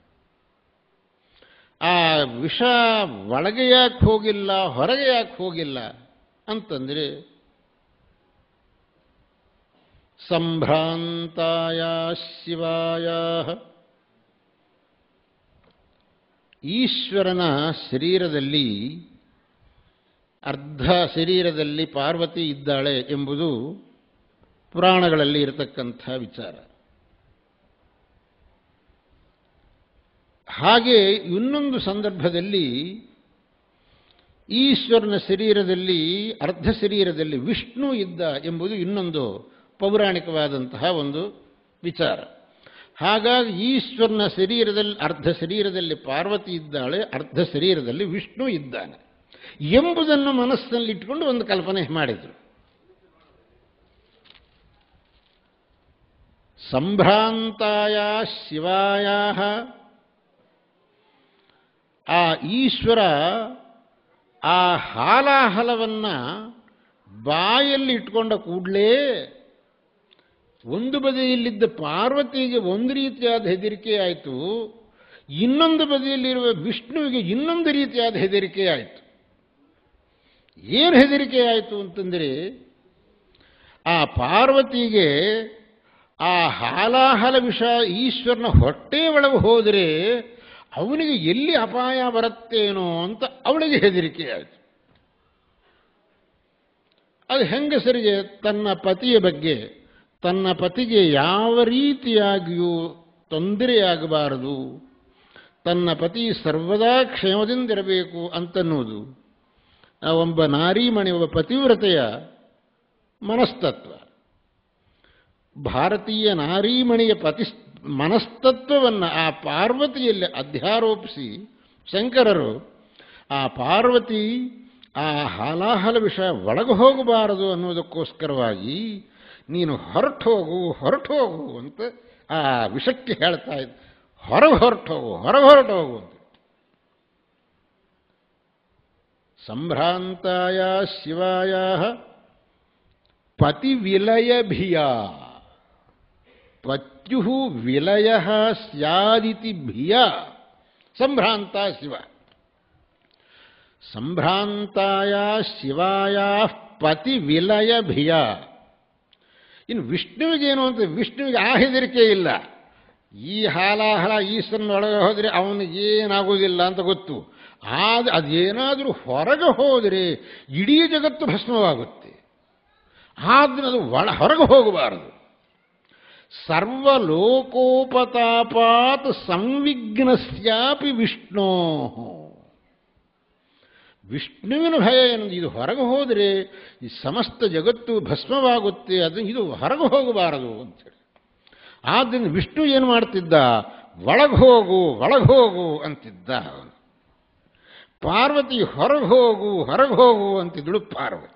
ಆ ವಿಷ ಒಳಗೆ ಯಾಕೆ ಹೋಗಿಲ್ಲ ಹೊರಗೆ ಯಾಕೆ ಹೋಗಿಲ್ಲ ಅಂತಂದರೆ ಸಂಭ್ರಾಂತಾಯ ಶಿವಾಯ ಈಶ್ವರನ ಶರೀರದಲ್ಲಿ ಅರ್ಧ ಶರೀರದಲ್ಲಿ ಪಾರ್ವತಿ ಇದ್ದಾಳೆ ಎಂಬುದು ಪುರಾಣಗಳಲ್ಲಿ ಇರತಕ್ಕಂಥ ವಿಚಾರ ಹಾಗೆ ಇನ್ನೊಂದು ಸಂದರ್ಭದಲ್ಲಿ ಈಶ್ವರನ ಶರೀರದಲ್ಲಿ ಅರ್ಧ ಶರೀರದಲ್ಲಿ ವಿಷ್ಣು ಇದ್ದ ಎಂಬುದು ಇನ್ನೊಂದು ಪೌರಾಣಿಕವಾದಂತಹ ಒಂದು ವಿಚಾರ ಹಾಗಾಗಿ ಈಶ್ವರನ ಶರೀರದಲ್ಲಿ ಅರ್ಧ ಶರೀರದಲ್ಲಿ ಪಾರ್ವತಿ ಇದ್ದಾಳೆ ಅರ್ಧ ಶರೀರದಲ್ಲಿ ವಿಷ್ಣು ಇದ್ದಾನೆ ಎಂಬುದನ್ನು ಮನಸ್ಸಿನಲ್ಲಿಟ್ಟುಕೊಂಡು ಒಂದು ಕಲ್ಪನೆ ಮಾಡಿದರು ಸಂಭ್ರಾಂತಾಯ ಶಿವಾಯ ಆ ಈಶ್ವರ ಆ ಹಾಲಾಹಲವನ್ನು ಬಾಯಲ್ಲಿ ಇಟ್ಕೊಂಡ ಕೂಡಲೇ ಒಂದು ಬದಿಯಲ್ಲಿದ್ದ ಪಾರ್ವತಿಗೆ ಒಂದು ರೀತಿಯಾದ ಹೆದರಿಕೆ ಆಯಿತು ಇನ್ನೊಂದು ಬದಿಯಲ್ಲಿರುವ ವಿಷ್ಣುವಿಗೆ ಇನ್ನೊಂದು ರೀತಿಯಾದ ಹೆದರಿಕೆ ಆಯಿತು ಏನು ಹೆದರಿಕೆ ಆಯಿತು ಅಂತಂದರೆ ಆ ಪಾರ್ವತಿಗೆ ಆ ಹಾಲಾಹಲ ವಿಷ ಈಶ್ವರನ ಹೊಟ್ಟೆ ಒಳಗೆ ಹೋದರೆ ಅವನಿಗೆ ಎಲ್ಲಿ ಅಪಾಯ ಬರುತ್ತೇನೋ ಅಂತ ಅವಳಿಗೆ ಹೆದರಿಕೆ ಆಯಿತು ಅದು ಹೆಂಗಸರಿಗೆ ತನ್ನ ಪತಿಯ ಬಗ್ಗೆ ತನ್ನ ಪತಿಗೆ ಯಾವ ರೀತಿಯಾಗಿಯೂ ತೊಂದರೆಯಾಗಬಾರದು ತನ್ನ ಪತಿ ಸರ್ವದಾ ಕ್ಷೇಮದಿಂದಿರಬೇಕು ಅಂತನ್ನುವುದು ಆ ಒಬ್ಬ ನಾರೀಮಣಿ ಒಬ್ಬ ಪತಿವ್ರತೆಯ ಮನಸ್ತತ್ವ ಭಾರತೀಯ ನಾರೀಮಣಿಯ ಪತಿ ಮನಸ್ತತ್ವವನ್ನು ಆ ಪಾರ್ವತಿಯಲ್ಲಿ ಅಧ್ಯಾರೋಪಿಸಿ ಶಂಕರರು ಆ ಪಾರ್ವತಿ ಆ ಹಾಲಾಹಲ ವಿಷಯ ಒಳಗೆ ಹೋಗಬಾರದು ಅನ್ನೋದಕ್ಕೋಸ್ಕರವಾಗಿ ನೀನು ಹೊರಟು ಹೋಗು ಹೊರಟು ಹೋಗು ಅಂತ ಆ ವಿಷಕ್ಕೆ ಹೇಳ್ತಾ ಇದ್ದ ಹೊರಗೆ ಹೊರಟು ಹೋಗು ಹೊರಗೆ ಹೊರಟು ಹೋಗು ಅಂತ ಸಂಭ್ರಾಂತಾಯ ಶಿವಾಯ ಪತಿವಿಲಯಭಿಯ ಪತ್ಯು ವಿಲಯ ಸ್ಯಾದಿತಿ ಭಿಯ ಸಂಭ್ರಾಂತ ಶಿವ ಸಂಭ್ರಾಂತಾಯ ಶಿವಾಯ ಪತಿ ವಿಲಯ ಭಿಯ ಇನ್ನು ವಿಷ್ಣುವಿಗೇನು ಅಂತ ವಿಷ್ಣುವಿಗೆ ಆ ಹೆದರಿಕೆ ಇಲ್ಲ ಈ ಹಾಲಾಹಲ ಈಶ್ವರನ ಒಳಗೆ ಹೋದರೆ ಅವನಿಗೇನಾಗೋದಿಲ್ಲ ಅಂತ ಗೊತ್ತು ಆದ ಅದೇನಾದರೂ ಹೊರಗೆ ಹೋದರೆ ಇಡೀ ಜಗತ್ತು ಭಸ್ಮವಾಗುತ್ತೆ ಆದ್ರೆ ಅದು ಒಳ ಹೊರಗೆ ಹೋಗಬಾರದು ಸರ್ವಲೋಕೋಪತಾಪಾತ್ ಸಂವಿಘ್ನಸ್ಯಾಪಿ ವಿಷ್ಣೋ ವಿಷ್ಣುವಿನ ಭಯ ಏನು ಇದು ಹೊರಗೆ ಹೋದರೆ ಈ ಸಮಸ್ತ ಜಗತ್ತು ಭಸ್ಮವಾಗುತ್ತೆ ಅದು ಇದು ಹೊರಗೆ ಹೋಗಬಾರದು ಅಂತೇಳಿ ಆದ್ದರಿಂದ ವಿಷ್ಣು ಏನು ಮಾಡ್ತಿದ್ದ ಒಳಗೆ ಹೋಗು ಒಳಗೆ ಹೋಗು ಅಂತಿದ್ದ ಅವನು ಪಾರ್ವತಿ ಹೊರಗೆ ಹೋಗು ಹೊರಗೆ ಹೋಗು ಅಂತಿದ್ದಳು ಪಾರ್ವತಿ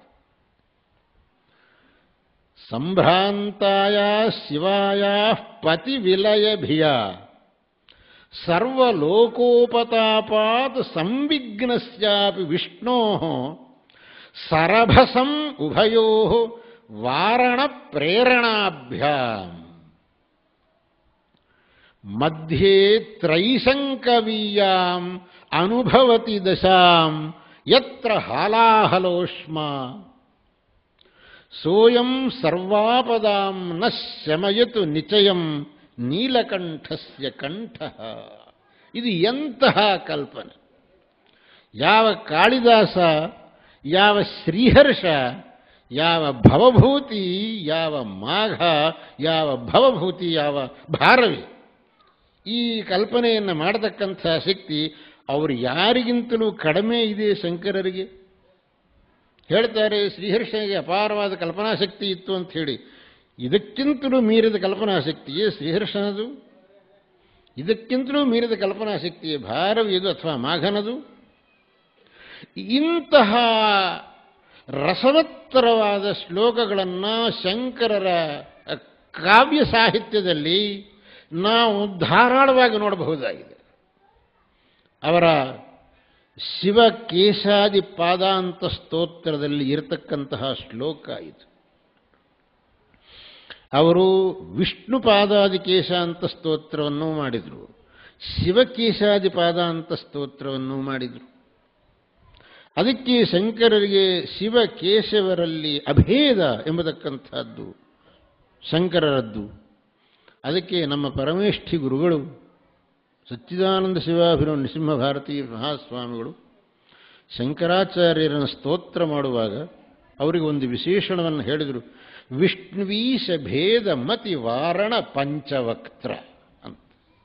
ಸಂಭ್ರಾಂತಾಯ ಶಿವಾಯ ಪತಿ ವಿಲಯಭಿಯ ಸರ್ವಲೋಕೋಪತಾಪಾತ್ ಸಂವಿಘ್ನಸ್ಯಾಪಿ ವಿಷ್ಣೋ ಸರಭಸಂ ಉಭಯೋ ವಾರಣ ಪ್ರೇರಣಾಭ್ಯಾಂ ಮಧ್ಯೆ ತ್ರೈಸಂಕವೀಯಾಂ ಅನುಭವತಿ ದಶಾಂ ಯತ್ರ ಹಾಲಾಹಲೋಷ್ಮ ಸೋಯಂ ಸರ್ವಾಪದಾಂ ನ ಶಮಯತು ನಿಚಯಂ ನೀಲಕಂಠಸ್ಯ ಕಂಠ ಇದು ಎಂತಹ ಕಲ್ಪನೆ ಯಾವ ಕಾಳಿದಾಸ ಯಾವ ಶ್ರೀಹರ್ಷ ಯಾವ ಭವಭೂತಿ ಯಾವ ಮಾಘ ಯಾವ ಭವಭೂತಿ ಯಾವ ಭಾರವಿ ಈ ಕಲ್ಪನೆಯನ್ನು ಮಾಡತಕ್ಕಂಥ ಶಕ್ತಿ ಅವರು ಯಾರಿಗಿಂತಲೂ ಕಡಿಮೆ ಇದೆ ಶಂಕರರಿಗೆ ಹೇಳ್ತಾರೆ ಶ್ರೀಹರ್ಷನಿಗೆ ಅಪಾರವಾದ ಕಲ್ಪನಾ ಶಕ್ತಿ ಇತ್ತು ಅಂತ ಹೇಳಿ ಇದಕ್ಕಿಂತಲೂ ಮೀರಿದ ಕಲ್ಪನಾ ಶಕ್ತಿಯೇ ಶ್ರೀಹರ್ಷನದು ಇದಕ್ಕಿಂತಲೂ ಮೀರಿದ ಕಲ್ಪನಾ ಶಕ್ತಿಯೇ ಭಾರವಿಯದು ಅಥವಾ ಮಾಘನದು ಇಂತಹ ರಸವತ್ತರವಾದ ಶ್ಲೋಕಗಳನ್ನು ಶಂಕರರ ಕಾವ್ಯ ಸಾಹಿತ್ಯದಲ್ಲಿ ನಾವು ಧಾರಾಳವಾಗಿ ನೋಡಬಹುದಾಗಿದೆ ಅವರ ಶಿವ ಕೇಶಾದಿ ಪಾದಾಂತ ಸ್ತೋತ್ರದಲ್ಲಿ ಇರತಕ್ಕಂತಹ ಶ್ಲೋಕ ಇದು ಅವರು ವಿಷ್ಣು ಪಾದಾದಿ ಕೇಶಾಂತ ಸ್ತೋತ್ರವನ್ನು ಮಾಡಿದರು ಶಿವಕೇಶಾದಿ ಪಾದಾಂತ ಸ್ತೋತ್ರವನ್ನು ಮಾಡಿದರು ಅದಕ್ಕೆ ಶಂಕರರಿಗೆ ಶಿವ ಕೇಶವರಲ್ಲಿ ಅಭೇದ ಎಂಬತಕ್ಕಂಥದ್ದು ಶಂಕರರದ್ದು ಅದಕ್ಕೆ ನಮ್ಮ ಪರಮೇಷ್ಠಿ ಗುರುಗಳು ಸಚ್ಚಿದಾನಂದ ಶಿವಾಭಿನವ ನೃಸಿಂಹ ಭಾರತೀ ಮಹಾಸ್ವಾಮಿಗಳು ಶಂಕರಾಚಾರ್ಯರನ್ನು ಸ್ತೋತ್ರ ಮಾಡುವಾಗ ಅವರಿಗೆ ಒಂದು ವಿಶೇಷಣವನ್ನು ಹೇಳಿದರು ವಿಷ್ಣುವೀಶ ಭೇದ ಮತಿ ವಾರಣ ಪಂಚವಕ್ತ್ರ ಅಂತ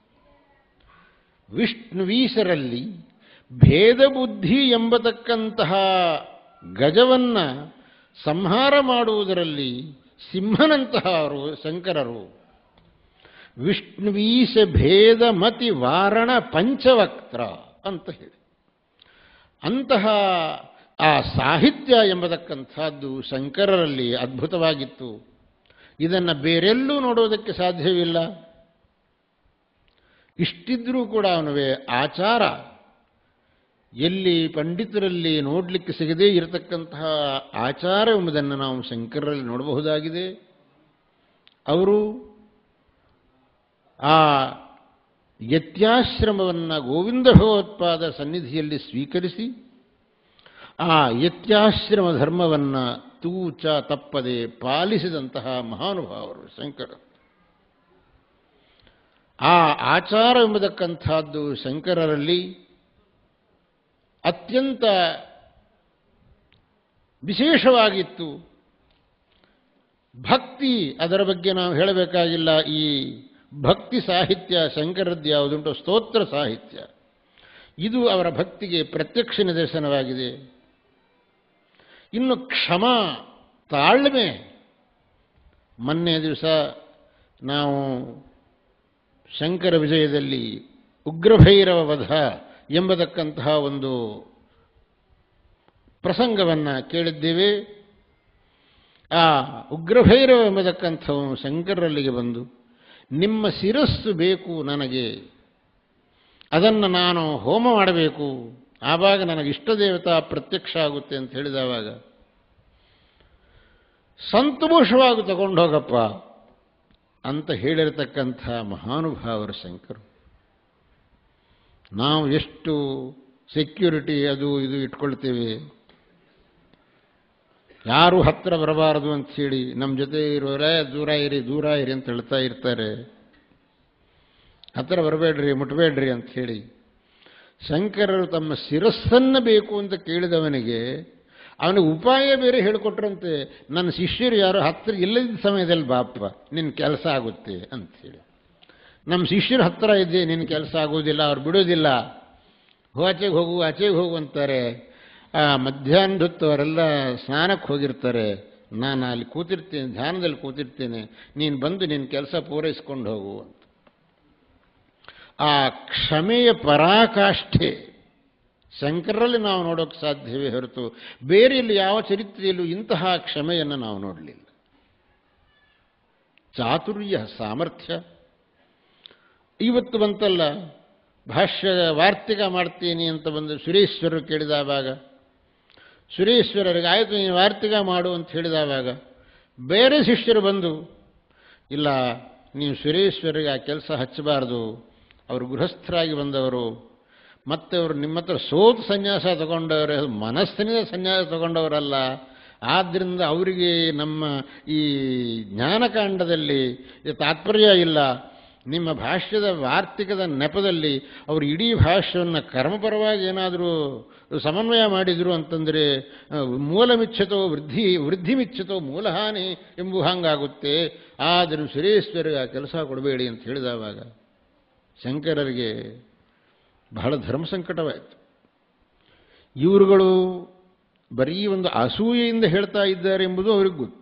ವಿಷ್ಣುವೀಶರಲ್ಲಿ ಭೇದ ಬುದ್ಧಿ ಎಂಬತಕ್ಕಂತಹ ಗಜವನ್ನ ಸಂಹಾರ ಮಾಡುವುದರಲ್ಲಿ ಸಿಂಹನಂತಹ ಅವರು ಶಂಕರರು ವಿಷ್ಣುವೀಶ ಭೇದ ಮತಿ ವಾರಣ ಪಂಚವಕ್ತ್ರ ಅಂತ ಹೇಳಿ ಅಂತಹ ಆ ಸಾಹಿತ್ಯ ಎಂಬತಕ್ಕಂಥದ್ದು ಶಂಕರರಲ್ಲಿ ಅದ್ಭುತವಾಗಿತ್ತು ಇದನ್ನು ಬೇರೆಲ್ಲೂ ನೋಡೋದಕ್ಕೆ ಸಾಧ್ಯವಿಲ್ಲ ಇಷ್ಟಿದ್ರೂ ಕೂಡ ಅವನವೇ ಆಚಾರ ಎಲ್ಲಿ ಪಂಡಿತರಲ್ಲಿ ನೋಡಲಿಕ್ಕೆ ಸಿಗದೇ ಇರತಕ್ಕಂತಹ ಆಚಾರ ಎಂಬುದನ್ನು ನಾವು ಶಂಕರರಲ್ಲಿ ನೋಡಬಹುದಾಗಿದೆ ಅವರು ಆ ಯತ್ಯಾಶ್ರಮವನ್ನು ಗೋವಿಂದ ಭಗವತ್ಪಾದ ಸನ್ನಿಧಿಯಲ್ಲಿ ಸ್ವೀಕರಿಸಿ ಆ ಯತ್ಯಾಶ್ರಮ ಧರ್ಮವನ್ನು ತೂಚ ತಪ್ಪದೆ ಪಾಲಿಸಿದಂತಹ ಮಹಾನುಭಾವರು ಶಂಕರ ಆ ಆಚಾರ ಎಂಬತಕ್ಕಂಥದ್ದು ಶಂಕರರಲ್ಲಿ ಅತ್ಯಂತ ವಿಶೇಷವಾಗಿತ್ತು ಭಕ್ತಿ ಅದರ ಬಗ್ಗೆ ನಾವು ಹೇಳಬೇಕಾಗಿಲ್ಲ ಈ ಭಕ್ತಿ ಸಾಹಿತ್ಯ ಶಂಕರದ್ದು ಯಾವುದುಂಟು ಸ್ತೋತ್ರ ಸಾಹಿತ್ಯ ಇದು ಅವರ ಭಕ್ತಿಗೆ ಪ್ರತ್ಯಕ್ಷ ನಿದರ್ಶನವಾಗಿದೆ ಇನ್ನು ಕ್ಷಮ ತಾಳ್ಮೆ ಮೊನ್ನೆ ದಿವಸ ನಾವು ಶಂಕರ ವಿಜಯದಲ್ಲಿ ಉಗ್ರಭೈರವ ವಧ ಎಂಬತಕ್ಕಂತಹ ಒಂದು ಪ್ರಸಂಗವನ್ನು ಕೇಳಿದ್ದೇವೆ ಆ ಉಗ್ರಭೈರವ ಎಂಬತಕ್ಕಂಥವನು ಶಂಕರಲ್ಲಿಗೆ ಬಂದು ನಿಮ್ಮ ಶಿರಸ್ಸು ಬೇಕು ನನಗೆ ಅದನ್ನು ನಾನು ಹೋಮ ಮಾಡಬೇಕು ಆವಾಗ ನನಗೆ ಇಷ್ಟ ದೇವತಾ ಪ್ರತ್ಯಕ್ಷ ಆಗುತ್ತೆ ಅಂತ ಹೇಳಿದವಾಗ ಸಂತೋಷವಾಗಿ ತಗೊಂಡು ಹೋಗಪ್ಪ ಅಂತ ಹೇಳಿರತಕ್ಕಂಥ ಮಹಾನುಭಾವರು ಶಂಕರು ನಾವು ಎಷ್ಟು ಸೆಕ್ಯೂರಿಟಿ ಅದು ಇದು ಇಟ್ಕೊಳ್ತೇವೆ ಯಾರು ಹತ್ತಿರ ಬರಬಾರದು ಅಂತ ಹೇಳಿ ನಮ್ಮ ಜೊತೆ ಇರೋರೇ ದೂರ ಇರಿ ದೂರ ಇರಿ ಅಂತ ಹೇಳ್ತಾ ಇರ್ತಾರೆ ಹತ್ತಿರ ಬರಬೇಡ್ರಿ ಮುಟ್ಬೇಡ್ರಿ ಅಂತ ಹೇಳಿ ಶಂಕರರು ತಮ್ಮ ಶಿರಸ್ಸನ್ನು ಬೇಕು ಅಂತ ಕೇಳಿದವನಿಗೆ ಅವನಿಗೆ ಉಪಾಯ ಬೇರೆ ಹೇಳಿಕೊಟ್ರಂತೆ ನನ್ನ ಶಿಷ್ಯರು ಯಾರು ಹತ್ತಿರ ಇಲ್ಲದಿದ್ದ ಸಮಯದಲ್ಲಿ ಬಾಪ ನಿನ್ನ ಕೆಲಸ ಆಗುತ್ತೆ ಅಂಥೇಳಿ ನಮ್ಮ ಶಿಷ್ಯರು ಹತ್ತಿರ ಇದ್ದೆ ನಿನ್ನ ಕೆಲಸ ಆಗೋದಿಲ್ಲ ಅವ್ರು ಬಿಡೋದಿಲ್ಲ ಆಚೆಗೆ ಹೋಗು ಆಚೆಗೆ ಹೋಗು ಅಂತಾರೆ ಆ ಮಧ್ಯಾಹ್ನದ ಹೊತ್ತು ಅವರೆಲ್ಲ ಸ್ನಾನಕ್ಕೆ ಹೋಗಿರ್ತಾರೆ ನಾನು ಅಲ್ಲಿ ಕೂತಿರ್ತೇನೆ ಧ್ಯಾನದಲ್ಲಿ ಕೂತಿರ್ತೇನೆ ನೀನು ಬಂದು ನಿನ್ನ ಕೆಲಸ ಪೂರೈಸ್ಕೊಂಡು ಹೋಗು ಅಂತ ಆ ಕ್ಷಮೆಯ ಪರಾಕಾಷ್ಠೆ ಶಂಕರರಲ್ಲಿ ನಾವು ನೋಡೋಕ್ಕೆ ಸಾಧ್ಯವೇ ಹೊರತು ಬೇರೆ ಇಲ್ಲಿ ಯಾವ ಚರಿತ್ರೆಯಲ್ಲೂ ಇಂತಹ ಕ್ಷಮೆಯನ್ನು ನಾವು ನೋಡಲಿಲ್ಲ ಚಾತುರ್ಯ ಸಾಮರ್ಥ್ಯ ಇವತ್ತು ಬಂತಲ್ಲ ಭಾಷ್ಯ ವಾರ್ತಿಕ ಮಾಡ್ತೀನಿ ಅಂತ ಬಂದು ಸುರೇಶ್ವರರು ಕೇಳಿದವಾಗ ಸುರೇಶ್ವರರಿಗೆ ಆಯಿತು ನೀನು ವಾರ್ತಿಕ ಮಾಡು ಅಂತ ಹೇಳಿದವಾಗ ಬೇರೆ ಶಿಷ್ಯರು ಬಂದು ಇಲ್ಲ ನೀವು ಸುರೇಶ್ವರಿಗೆ ಆ ಕೆಲಸ ಹಚ್ಚಬಾರ್ದು ಅವರು ಗೃಹಸ್ಥರಾಗಿ ಬಂದವರು ಮತ್ತೆ ಅವರು ನಿಮ್ಮ ಹತ್ರ ಸೋತು ಸನ್ಯಾಸ ತಗೊಂಡವರು ಮನಸ್ಸಿನಿಂದ ಸನ್ಯಾಸ ತಗೊಂಡವರಲ್ಲ ಆದ್ದರಿಂದ ಅವರಿಗೆ ನಮ್ಮ ಈ ಜ್ಞಾನಕಾಂಡದಲ್ಲಿ ತಾತ್ಪರ್ಯ ಇಲ್ಲ ನಿಮ್ಮ ಭಾಷ್ಯದ ವಾರ್ತಿಕದ ನೆಪದಲ್ಲಿ ಅವರು ಇಡೀ ಭಾಷ್ಯವನ್ನು ಕರ್ಮಪರವಾಗಿ ಏನಾದರೂ ಸಮನ್ವಯ ಮಾಡಿದರು ಅಂತಂದರೆ ಮೂಲ ಮಿಚ್ಚತೋ ವೃದ್ಧಿ ವೃದ್ಧಿ ಮಿಚ್ಚತೋ ಮೂಲಹಾನಿ ಎಂಬು ಹಾಗಾಗುತ್ತೆ ಆದರೂ ಸುರೇಶ್ವರಿಗೆ ಆ ಕೆಲಸ ಕೊಡಬೇಡಿ ಅಂತ ಹೇಳಿದವಾಗ ಶಂಕರರಿಗೆ ಬಹಳ ಧರ್ಮ ಸಂಕಟವಾಯಿತು ಇವರುಗಳು ಬರೀ ಒಂದು ಅಸೂಯೆಯಿಂದ ಹೇಳ್ತಾ ಇದ್ದಾರೆ ಎಂಬುದು ಅವ್ರಿಗೆ ಗೊತ್ತು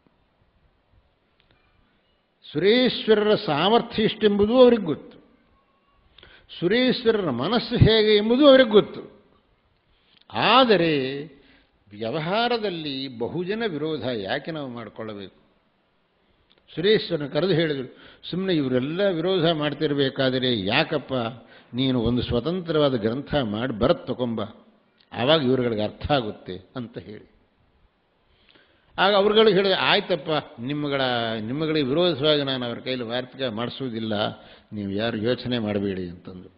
ಸುರೇಶ್ವರರ ಸಾಮರ್ಥ್ಯ ಇಷ್ಟೆಂಬುದು ಅವ್ರಿಗೆ ಗೊತ್ತು ಸುರೇಶ್ವರರ ಮನಸ್ಸು ಹೇಗೆ ಎಂಬುದು ಅವ್ರಿಗೆ ಗೊತ್ತು ಆದರೆ ವ್ಯವಹಾರದಲ್ಲಿ ಬಹುಜನ ವಿರೋಧ ಯಾಕೆ ನಾವು ಮಾಡಿಕೊಳ್ಳಬೇಕು ಸುರೇಶ್ವರನ ಕರೆದು ಹೇಳಿದರು ಸುಮ್ಮನೆ ಇವರೆಲ್ಲ ವಿರೋಧ ಮಾಡ್ತಿರಬೇಕಾದರೆ ಯಾಕಪ್ಪ ನೀನು ಒಂದು ಸ್ವತಂತ್ರವಾದ ಗ್ರಂಥ ಮಾಡಿ ಬರತ್ ತಗೊಂಬ ಆವಾಗ ಇವ್ರುಗಳಿಗೆ ಅರ್ಥ ಆಗುತ್ತೆ ಅಂತ ಹೇಳಿ ಆಗ ಅವ್ರುಗಳಿಗೆ ಹೇಳಿದೆ ಆಯ್ತಪ್ಪ ನಿಮ್ಮಗಳ ನಿಮ್ಮಗಳಿಗೆ ವಿರೋಧವಾಗಿ ನಾನು ಅವ್ರ ಕೈಲಿ ವಾರ್ತಿಕ ಮಾಡಿಸುವುದಿಲ್ಲ ನೀವು ಯಾರು ಯೋಚನೆ ಮಾಡಬೇಡಿ ಅಂತಂದು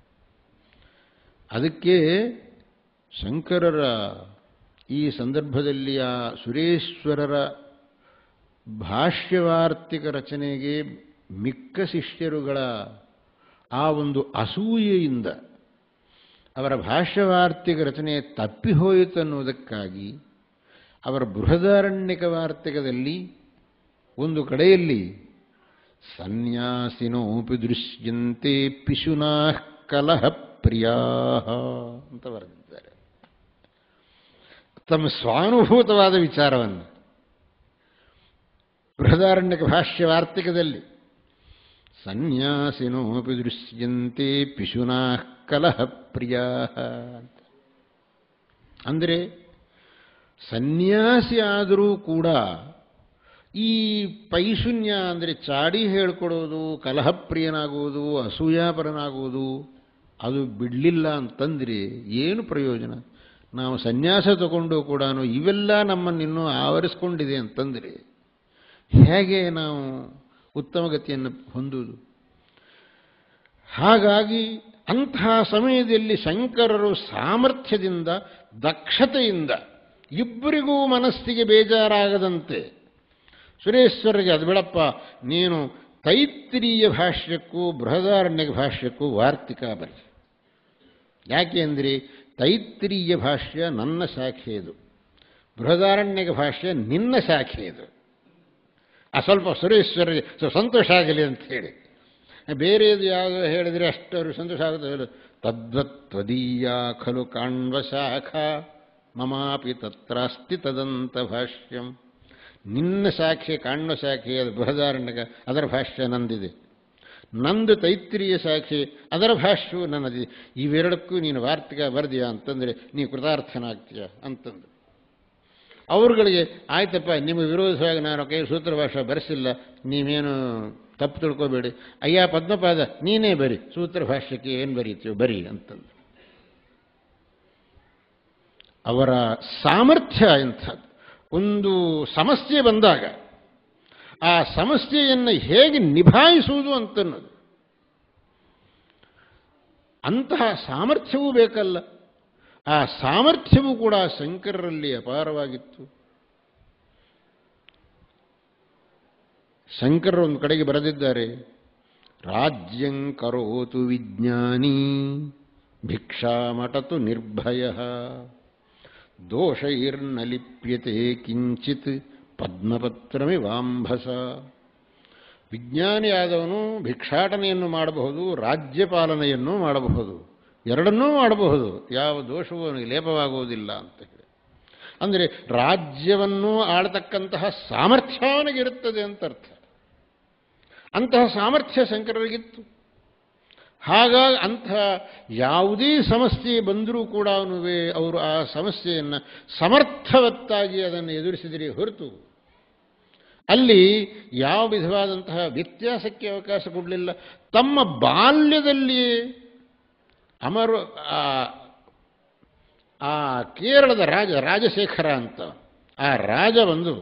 ಅದಕ್ಕೆ ಶಂಕರರ ಈ ಸಂದರ್ಭದಲ್ಲಿ ಆ ಸುರೇಶ್ವರರ ಭಾಷ್ಯವಾರ್ತಿಕ ರಚನೆಗೆ ಮಿಕ್ಕ ಶಿಷ್ಯರುಗಳ ಆ ಒಂದು ಅಸೂಯೆಯಿಂದ ಅವರ ಭಾಷ್ಯವಾರ್ತಿಕ ರಚನೆ ತಪ್ಪಿಹೋಯಿತು ಅನ್ನುವುದಕ್ಕಾಗಿ ಅವರ ಬೃಹದಾರಣ್ಯಕ ವಾರ್ತಿಕದಲ್ಲಿ ಒಂದು ಕಡೆಯಲ್ಲಿ ಸನ್ಯಾಸಿನೋಪಿ ದೃಶ್ಯಂತೆ ಪಿಶುನಾ ಕಲಹ ಪ್ರಿಯಾ ಅಂತ ಬರೆದಿದ್ದಾರೆ ತಮ್ಮ ಸ್ವಾನುಭೂತವಾದ ವಿಚಾರವನ್ನು ಬೃಹದಾರಣ್ಯಕ ಭಾಷ್ಯ ವಾರ್ತಿಕದಲ್ಲಿ ಸನ್ಯಾಸಿನೋಪಿ ದೃಶ್ಯಂತೆ ಪಿಶುನಾ ಕಲಹ ಪ್ರಿಯಾ ಅಂತ ಅಂದರೆ ಸನ್ಯಾಸಿ ಆದರೂ ಕೂಡ ಈ ಪೈಶೂನ್ಯ ಅಂದರೆ ಚಾಡಿ ಹೇಳ್ಕೊಡೋದು ಕಲಹಪ್ರಿಯನಾಗುವುದು ಅಸೂಯಾಪರನಾಗುವುದು ಅದು ಬಿಡಲಿಲ್ಲ ಅಂತಂದರೆ ಏನು ಪ್ರಯೋಜನ ನಾವು ಸನ್ಯಾಸ ತಗೊಂಡು ಕೂಡ ಇವೆಲ್ಲ ನಮ್ಮನ್ನಿನ್ನೂ ಆವರಿಸ್ಕೊಂಡಿದೆ ಅಂತಂದರೆ ಹೇಗೆ ನಾವು ಉತ್ತಮ ಗತಿಯನ್ನು ಹೊಂದುವುದು ಹಾಗಾಗಿ ಅಂತಹ ಸಮಯದಲ್ಲಿ ಶಂಕರರು ಸಾಮರ್ಥ್ಯದಿಂದ ದಕ್ಷತೆಯಿಂದ ಇಬ್ಬರಿಗೂ ಮನಸ್ಸಿಗೆ ಬೇಜಾರಾಗದಂತೆ ಸುರೇಶ್ವರಿಗೆ ಅದು ಬಿಡಪ್ಪ ನೀನು ತೈತ್ರಿಯ ಭಾಷ್ಯಕ್ಕೂ ಬೃಹದಾರಣ್ಯ ಭಾಷ್ಯಕ್ಕೂ ವಾರ್ತಿಕ ಬರಿ ಯಾಕೆ ಅಂದರೆ ತೈತ್ರಿಯ ಭಾಷ್ಯ ನನ್ನ ಶಾಖೆ ಇದು ಬೃಹದಾರಣ್ಯಕ ಭಾಷ್ಯ ನಿನ್ನ ಶಾಖೆ ಇದು ಆ ಸ್ವಲ್ಪ ಸುರೇಶ್ವರಿಗೆ ಸ್ವಲ್ಪ ಸಂತೋಷ ಆಗಲಿ ಅಂತ ಹೇಳಿ ಬೇರೆದು ಯಾವುದೋ ಹೇಳಿದರೆ ಅಷ್ಟು ಅವ್ರಿಗೆ ಸಂತೋಷ ಆಗುತ್ತೆ ಹೇಳು ತದ್ವತ್ ತ್ವದೀಯ ಖಲು ಕಾಣ್ವ ಶಾಖ ಮಮಾಪಿ ತತ್ರಾಸ್ತಿ ತದಂತ ಭಾಷ್ಯಂ ನಿನ್ನ ಶಾಖೆ ಕಾಣ್ವ ಶಾಖೆ ಅದು ಬೃಹದಾರಣ್ಯಕ ಅದರ ಭಾಷ್ಯ ನಂದಿದೆ ನಂದು ತೈತ್ರಿಯ ಶಾಖೆ ಅದರ ಭಾಷ್ಯವು ನನ್ನದಿದೆ ಇವೆರಡಕ್ಕೂ ನೀನು ವಾರ್ತಿಕ ಬರೆದಿಯಾ ಅಂತಂದರೆ ನೀ ಕೃತಾರ್ಥನಾಗ್ತೀಯ ಅಂತಂದು ಅವ್ರುಗಳಿಗೆ ಆಯ್ತಪ್ಪ ನಿಮ್ಮ ವಿರೋಧವಾಗಿ ನಾನು ಕೈ ಸೂತ್ರ ಭಾಷೆ ಬರೆಸಿಲ್ಲ ನೀವೇನು ತಪ್ಪು ತಿಳ್ಕೊಬೇಡಿ ಅಯ್ಯ ಪದ್ಮಪಾದ ನೀನೇ ಬರಿ ಸೂತ್ರ ಭಾಷ್ಯಕ್ಕೆ ಏನು ಬರೀತೀಯೋ ಬರಿ ಅಂತಂದು ಅವರ ಸಾಮರ್ಥ್ಯ ಎಂಥದ್ದು ಒಂದು ಸಮಸ್ಯೆ ಬಂದಾಗ ಆ ಸಮಸ್ಯೆಯನ್ನು ಹೇಗೆ ನಿಭಾಯಿಸುವುದು ಅಂತನ್ನೋದು ಅಂತಹ ಸಾಮರ್ಥ್ಯವೂ ಬೇಕಲ್ಲ ಆ ಸಾಮರ್ಥ್ಯವೂ ಕೂಡ ಶಂಕರರಲ್ಲಿ ಅಪಾರವಾಗಿತ್ತು ಶಂಕರರು ಒಂದು ಕಡೆಗೆ ಬರೆದಿದ್ದಾರೆ ರಾಜ್ಯಂ ಕರೋತು ವಿಜ್ಞಾನಿ ಭಿಕ್ಷಾಮಟತು ನಿರ್ಭಯ ದೋಷೈರ್ನ ಲಿಪ್ಯತೆ ಕಿಂಚಿತ್ ಪದ್ಮಪತ್ರಮಿವಾಂಭಸ ವಿಜ್ಞಾನಿಯಾದವನು ಭಿಕ್ಷಾಟನೆಯನ್ನು ಮಾಡಬಹುದು ರಾಜ್ಯಪಾಲನೆಯನ್ನು ಮಾಡಬಹುದು ಎರಡನ್ನೂ ಮಾಡಬಹುದು ಯಾವ ದೋಷವೂ ಅವನಿಗೆ ಲೇಪವಾಗುವುದಿಲ್ಲ ಅಂತ ಹೇಳಿ ಅಂದರೆ ರಾಜ್ಯವನ್ನು ಆಳತಕ್ಕಂತಹ ಸಾಮರ್ಥ್ಯ ಅವನಿಗಿರುತ್ತದೆ ಅಂತ ಅರ್ಥ ಅಂತಹ ಸಾಮರ್ಥ್ಯ ಶಂಕರರಿಗಿತ್ತು ಹಾಗಾಗಿ ಅಂತಹ ಯಾವುದೇ ಸಮಸ್ಯೆ ಬಂದರೂ ಕೂಡ ಅವನು ಅವರು ಆ ಸಮಸ್ಯೆಯನ್ನು ಸಮರ್ಥವತ್ತಾಗಿ ಅದನ್ನು ಎದುರಿಸಿದರೆ ಹೊರತು ಅಲ್ಲಿ ಯಾವ ವಿಧವಾದಂತಹ ವ್ಯತ್ಯಾಸಕ್ಕೆ ಅವಕಾಶ ಕೊಡಲಿಲ್ಲ ತಮ್ಮ ಬಾಲ್ಯದಲ್ಲಿಯೇ ಅಮರು ಆ ಕೇರಳದ ರಾಜ ರಾಜಶೇಖರ ಅಂತ ಆ ರಾಜ ಬಂದು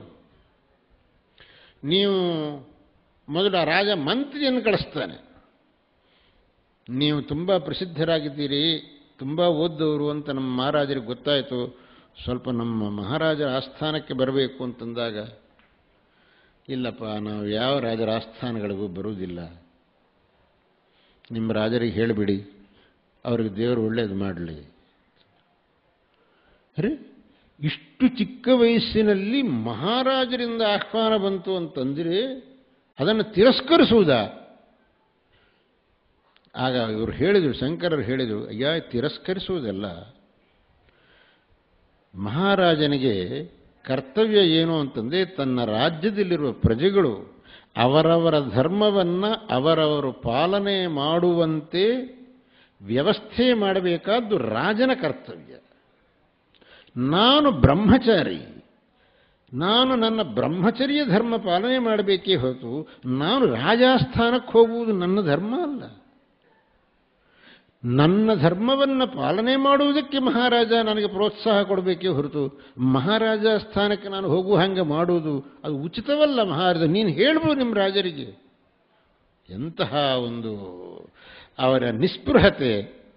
ನೀವು ಮೊದಲು ಆ ರಾಜ ಮಂತ್ರಿಯನ್ನು ಕಳಿಸ್ತಾನೆ ನೀವು ತುಂಬ ಪ್ರಸಿದ್ಧರಾಗಿದ್ದೀರಿ ತುಂಬ ಓದ್ದವರು ಅಂತ ನಮ್ಮ ಮಹಾರಾಜರಿಗೆ ಗೊತ್ತಾಯಿತು ಸ್ವಲ್ಪ ನಮ್ಮ ಮಹಾರಾಜರ ಆಸ್ಥಾನಕ್ಕೆ ಬರಬೇಕು ಅಂತಂದಾಗ ಇಲ್ಲಪ್ಪ ನಾವು ಯಾವ ರಾಜರ ಆಸ್ಥಾನಗಳಿಗೂ ಬರುವುದಿಲ್ಲ ನಿಮ್ಮ ರಾಜರಿಗೆ ಹೇಳಿಬಿಡಿ ಅವ್ರಿಗೆ ದೇವರು ಒಳ್ಳೇದು ಮಾಡಲಿ ಅರೆ ಇಷ್ಟು ಚಿಕ್ಕ ವಯಸ್ಸಿನಲ್ಲಿ ಮಹಾರಾಜರಿಂದ ಆಹ್ವಾನ ಬಂತು ಅಂತಂದರೆ ಅದನ್ನು ತಿರಸ್ಕರಿಸುವುದಾ ಆಗ ಇವರು ಹೇಳಿದರು ಶಂಕರರು ಹೇಳಿದರು ಅಯ್ಯ ತಿರಸ್ಕರಿಸುವುದಲ್ಲ ಮಹಾರಾಜನಿಗೆ ಕರ್ತವ್ಯ ಏನು ಅಂತಂದರೆ ತನ್ನ ರಾಜ್ಯದಲ್ಲಿರುವ ಪ್ರಜೆಗಳು ಅವರವರ ಧರ್ಮವನ್ನು ಅವರವರು ಪಾಲನೆ ಮಾಡುವಂತೆ ವ್ಯವಸ್ಥೆ ಮಾಡಬೇಕಾದ್ದು ರಾಜನ ಕರ್ತವ್ಯ ನಾನು ಬ್ರಹ್ಮಚಾರಿ ನಾನು ನನ್ನ ಬ್ರಹ್ಮಚರ್ಯ ಧರ್ಮ ಪಾಲನೆ ಮಾಡಬೇಕೇ ಹೊರತು ನಾನು ರಾಜಾಸ್ಥಾನಕ್ಕೆ ಹೋಗುವುದು ನನ್ನ ಧರ್ಮ ಅಲ್ಲ ನನ್ನ ಧರ್ಮವನ್ನು ಪಾಲನೆ ಮಾಡುವುದಕ್ಕೆ ಮಹಾರಾಜ ನನಗೆ ಪ್ರೋತ್ಸಾಹ ಕೊಡಬೇಕೇ ಹೊರತು ಮಹಾರಾಜ ಸ್ಥಾನಕ್ಕೆ ನಾನು ಹೋಗುವ ಹಾಗೆ ಮಾಡುವುದು ಅದು ಉಚಿತವಲ್ಲ ಮಹಾರಾಜ ನೀನು ಹೇಳ್ಬೋದು ನಿಮ್ಮ ರಾಜರಿಗೆ ಎಂತಹ ಒಂದು ಅವರ ನಿಸ್ಪೃಹತೆ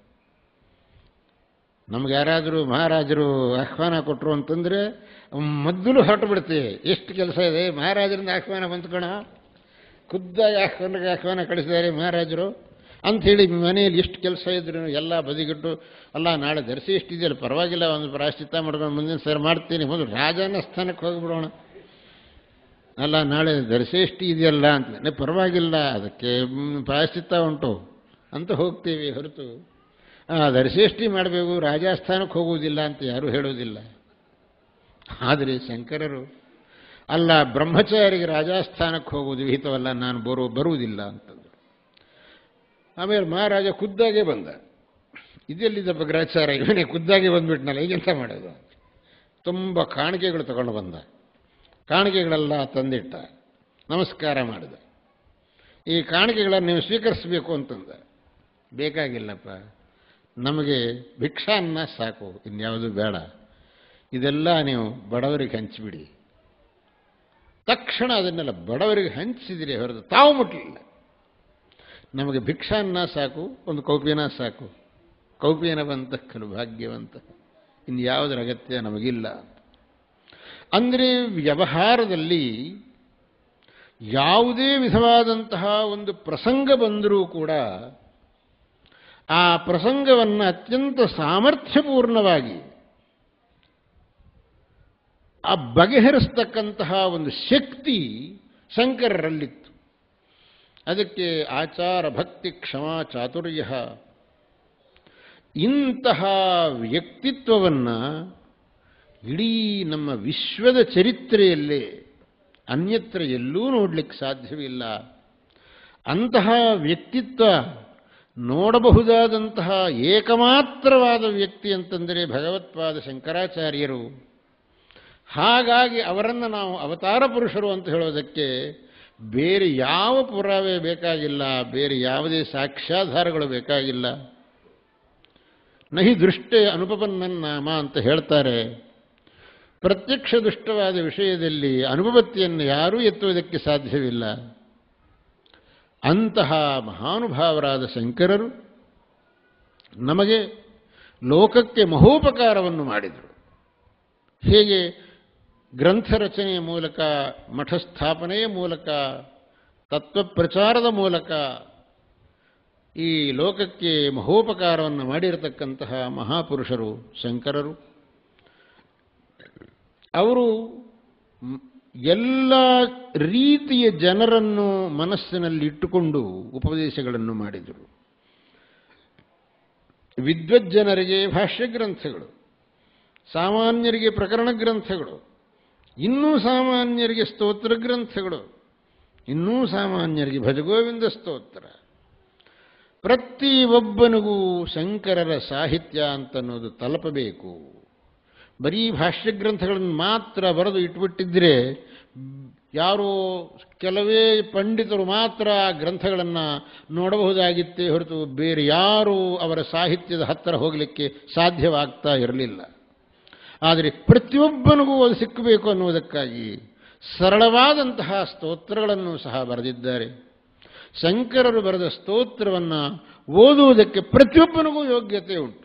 ನಮ್ಗೆ ಯಾರಾದರೂ ಮಹಾರಾಜರು ಆಹ್ವಾನ ಕೊಟ್ಟರು ಅಂತಂದರೆ ಮೊದಲು ಹೊರಟು ಬಿಡ್ತೀವಿ ಎಷ್ಟು ಕೆಲಸ ಇದೆ ಮಹಾರಾಜರಿಂದ ಆಹ್ವಾನ ಬಂತು ಕಣ ಖುದ್ದಾಗಿ ಆಹ್ವಾನಕ್ಕೆ ಆಹ್ವಾನ ಕಳಿಸಿದ್ದಾರೆ ಮಹಾರಾಜರು ಅಂಥೇಳಿ ಮನೆಯಲ್ಲಿ ಎಷ್ಟು ಕೆಲಸ ಇದ್ರು ಎಲ್ಲ ಬದಿಗಿಟ್ಟು ಅಲ್ಲ ನಾಳೆ ದರ್ಶಿ ಎಷ್ಟಿದೆಯಲ್ಲ ಪರವಾಗಿಲ್ಲ ಒಂದು ಪ್ರಾಶ್ಚಿತ್ತ ಮಾಡ್ಕೊಂಡು ಮುಂದಿನ ಸರಿ ಮಾಡ್ತೀನಿ ಮೊದಲು ರಾಜನ ಸ್ಥಾನಕ್ಕೆ ಹೋಗಿಬಿಡೋಣ ಅಲ್ಲ ನಾಳೆ ದರ್ಶೇಷ್ಟಿ ಇದೆಯಲ್ಲ ಅಂತ ಪರವಾಗಿಲ್ಲ ಅದಕ್ಕೆ ಪ್ರಾಯಶ್ಚಿತ್ತ ಉಂಟು ಅಂತ ಹೋಗ್ತೀವಿ ಹೊರತು ದರ್ಶೇಷ್ಟಿ ಮಾಡಬೇಕು ರಾಜಸ್ಥಾನಕ್ಕೆ ಹೋಗುವುದಿಲ್ಲ ಅಂತ ಯಾರೂ ಹೇಳೋದಿಲ್ಲ ಆದರೆ ಶಂಕರರು ಅಲ್ಲ ಬ್ರಹ್ಮಚಾರಿಗೆ ರಾಜಸ್ಥಾನಕ್ಕೆ ಹೋಗುವುದು ವಿಹಿತವಲ್ಲ ನಾನು ಬರೋ ಬರುವುದಿಲ್ಲ ಅಂತಂದರು ಆಮೇಲೆ ಮಹಾರಾಜ ಖುದ್ದಾಗೆ ಬಂದ ಇದೆಲ್ಲಿದ್ದಪ್ಪ ಗ್ರಾಚಾರ ಇವನೇ ಖುದ್ದಾಗೆ ಬಂದ್ಬಿಟ್ನಲ್ಲ ಈಗೆಂತ ಮಾಡೋದು ತುಂಬ ಕಾಣಿಕೆಗಳು ತಗೊಂಡು ಬಂದ ಕಾಣಿಕೆಗಳೆಲ್ಲ ತಂದಿಟ್ಟ ನಮಸ್ಕಾರ ಮಾಡಿದ ಈ ಕಾಣಿಕೆಗಳನ್ನು ನೀವು ಸ್ವೀಕರಿಸಬೇಕು ಅಂತಂದ ಬೇಕಾಗಿಲ್ಲಪ್ಪ ನಮಗೆ ಭಿಕ್ಷಾನ್ನ ಸಾಕು ಇನ್ಯಾವುದು ಬೇಡ ಇದೆಲ್ಲ ನೀವು ಬಡವರಿಗೆ ಹಂಚಿಬಿಡಿ ತಕ್ಷಣ ಅದನ್ನೆಲ್ಲ ಬಡವರಿಗೆ ಹಂಚಿಸಿದಿರಿ ಹೊರತು ತಾವು ಮುಟ್ಟಲಿಲ್ಲ ನಮಗೆ ಭಿಕ್ಷಾನ್ನ ಸಾಕು ಒಂದು ಕೌಪಿಯನ ಸಾಕು ಕೌಪಿಯನ ಬಂತ ಖಲು ಭಾಗ್ಯವಂತ ಇನ್ನು ಯಾವುದರ ಅಗತ್ಯ ನಮಗಿಲ್ಲ ಅಂದರೆ ವ್ಯವಹಾರದಲ್ಲಿ ಯಾವುದೇ ವಿಧವಾದಂತಹ ಒಂದು ಪ್ರಸಂಗ ಬಂದರೂ ಕೂಡ ಆ ಪ್ರಸಂಗವನ್ನು ಅತ್ಯಂತ ಸಾಮರ್ಥ್ಯಪೂರ್ಣವಾಗಿ ಆ ಬಗೆಹರಿಸ್ತಕ್ಕಂತಹ ಒಂದು ಶಕ್ತಿ ಶಂಕರರಲ್ಲಿತ್ತು ಅದಕ್ಕೆ ಆಚಾರ ಭಕ್ತಿ ಕ್ಷಮಾ ಚಾತುರ್ಯ ಇಂತಹ ವ್ಯಕ್ತಿತ್ವವನ್ನು ಇಡೀ ನಮ್ಮ ವಿಶ್ವದ ಚರಿತ್ರೆಯಲ್ಲೇ ಅನ್ಯತ್ರ ಎಲ್ಲೂ ನೋಡಲಿಕ್ಕೆ ಸಾಧ್ಯವಿಲ್ಲ ಅಂತಹ ವ್ಯಕ್ತಿತ್ವ ನೋಡಬಹುದಾದಂತಹ ಏಕಮಾತ್ರವಾದ ವ್ಯಕ್ತಿ ಅಂತಂದರೆ ಭಗವತ್ಪಾದ ಶಂಕರಾಚಾರ್ಯರು ಹಾಗಾಗಿ ಅವರನ್ನು ನಾವು ಅವತಾರ ಪುರುಷರು ಅಂತ ಹೇಳೋದಕ್ಕೆ ಬೇರೆ ಯಾವ ಪುರಾವೆ ಬೇಕಾಗಿಲ್ಲ ಬೇರೆ ಯಾವುದೇ ಸಾಕ್ಷ್ಯಾಧಾರಗಳು ಬೇಕಾಗಿಲ್ಲ ನಹಿ ದೃಷ್ಟೇ ಅನುಪಪನ್ನನ್ನಾಮ ಅಂತ ಹೇಳ್ತಾರೆ ಪ್ರತ್ಯಕ್ಷ ದುಷ್ಟವಾದ ವಿಷಯದಲ್ಲಿ ಅನುಪಪತ್ತಿಯನ್ನು ಯಾರೂ ಎತ್ತುವುದಕ್ಕೆ ಸಾಧ್ಯವಿಲ್ಲ ಅಂತಹ ಮಹಾನುಭಾವರಾದ ಶಂಕರರು ನಮಗೆ ಲೋಕಕ್ಕೆ ಮಹೋಪಕಾರವನ್ನು ಮಾಡಿದರು ಹೇಗೆ ಗ್ರಂಥ ರಚನೆಯ ಮೂಲಕ ಮಠ ಸ್ಥಾಪನೆಯ ಮೂಲಕ ತತ್ವಪ್ರಚಾರದ ಮೂಲಕ ಈ ಲೋಕಕ್ಕೆ ಮಹೋಪಕಾರವನ್ನು ಮಾಡಿರತಕ್ಕಂತಹ ಮಹಾಪುರುಷರು ಶಂಕರರು ಅವರು ಮ್- ಎಲ್ಲ ರೀತಿಯ ಜನರನ್ನು ಮನಸ್ಸಿನಲ್ಲಿ ಇಟ್ಟುಕೊಂಡು ಉಪದೇಶಗಳನ್ನು ಮಾಡಿದರು ವಿದ್ವಜ್ಜನರಿಗೆ ಭಾಷ್ಯ ಗ್ರಂಥಗಳು ಸಾಮಾನ್ಯರಿಗೆ ಪ್ರಕರಣ ಗ್ರಂಥಗಳು ಇನ್ನೂ ಸಾಮಾನ್ಯರಿಗೆ ಸ್ತೋತ್ರ ಗ್ರಂಥಗಳು ಇನ್ನೂ ಸಾಮಾನ್ಯರಿಗೆ ಭಜಗೋವಿಂದ ಸ್ತೋತ್ರ ಪ್ರತಿಯೊಬ್ಬನಿಗೂ ಶಂಕರರ ಸಾಹಿತ್ಯ ಅಂತನ್ನೋದು ತಲುಪಬೇಕು ಬರೀ ಭಾಷ್ಯ ಗ್ರಂಥಗಳನ್ನು ಮಾತ್ರ ಬರೆದು ಇಟ್ಬಿಟ್ಟಿದ್ರೆ ಯಾರೋ ಕೆಲವೇ ಪಂಡಿತರು ಮಾತ್ರ ಆ ಗ್ರಂಥಗಳನ್ನು ನೋಡಬಹುದಾಗಿತ್ತೇ ಹೊರತು ಬೇರೆ ಯಾರೂ ಅವರ ಸಾಹಿತ್ಯದ ಹತ್ತಿರ ಹೋಗಲಿಕ್ಕೆ ಸಾಧ್ಯವಾಗ್ತಾ ಇರಲಿಲ್ಲ ಆದರೆ ಪ್ರತಿಯೊಬ್ಬನಿಗೂ ಅದು ಸಿಕ್ಕಬೇಕು ಅನ್ನುವುದಕ್ಕಾಗಿ ಸರಳವಾದಂತಹ ಸ್ತೋತ್ರಗಳನ್ನು ಸಹ ಬರೆದಿದ್ದಾರೆ ಶಂಕರರು ಬರೆದ ಸ್ತೋತ್ರವನ್ನು ಓದುವುದಕ್ಕೆ ಪ್ರತಿಯೊಬ್ಬನಿಗೂ ಯೋಗ್ಯತೆ ಉಂಟು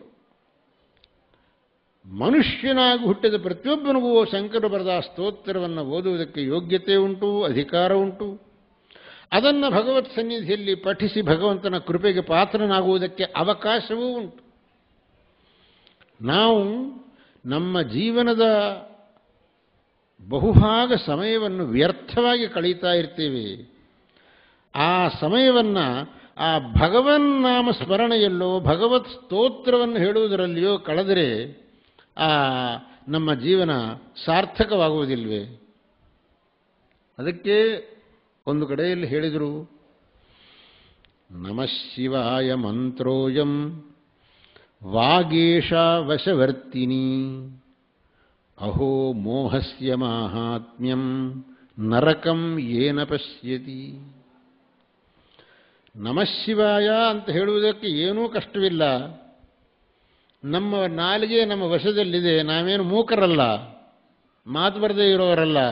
ಮನುಷ್ಯನಾಗಿ ಹುಟ್ಟಿದ ಪ್ರತಿಯೊಬ್ಬನಿಗೂ ಶಂಕರರು ಬರೆದ ಆ ಸ್ತೋತ್ರವನ್ನು ಓದುವುದಕ್ಕೆ ಯೋಗ್ಯತೆ ಉಂಟು ಅಧಿಕಾರ ಉಂಟು ಅದನ್ನು ಭಗವತ್ ಸನ್ನಿಧಿಯಲ್ಲಿ ಪಠಿಸಿ ಭಗವಂತನ ಕೃಪೆಗೆ ಪಾತ್ರನಾಗುವುದಕ್ಕೆ ಅವಕಾಶವೂ ಉಂಟು ನಾವು ನಮ್ಮ ಜೀವನದ ಬಹುಭಾಗ ಸಮಯವನ್ನು ವ್ಯರ್ಥವಾಗಿ ಕಳೀತಾ ಇರ್ತೀವಿ ಆ ಸಮಯವನ್ನು ಆ ಭಗವನ್ನಾಮ ಸ್ಮರಣೆಯಲ್ಲೋ ಭಗವತ್ ಸ್ತೋತ್ರವನ್ನು ಹೇಳುವುದರಲ್ಲಿಯೋ ಕಳೆದರೆ ಆ ನಮ್ಮ ಜೀವನ ಸಾರ್ಥಕವಾಗುವುದಿಲ್ವೇ ಅದಕ್ಕೆ ಒಂದು ಕಡೆಯಲ್ಲಿ ಹೇಳಿದರು ನಮಃ ಶಿವಾಯ ಮಂತ್ರೋಯಂ ವಾಗೇಶ ವಶವರ್ತಿನಿ ಅಹೋ ಮೋಹಸ್ಯ ಮಾಹಾತ್ಮ್ಯಂ ನರಕಂ ಏನ ಪಶ್ಯತಿ ನಮಃಶಿವಾಯ ಅಂತ ಹೇಳುವುದಕ್ಕೆ ಏನೂ ಕಷ್ಟವಿಲ್ಲ ನಮ್ಮ ನಾಲಿಗೆ ನಮ್ಮ ವಶದಲ್ಲಿದೆ ನಾವೇನು ಮೂಕರಲ್ಲ ಮಾತು ಬರದೇ ಇರೋರಲ್ಲ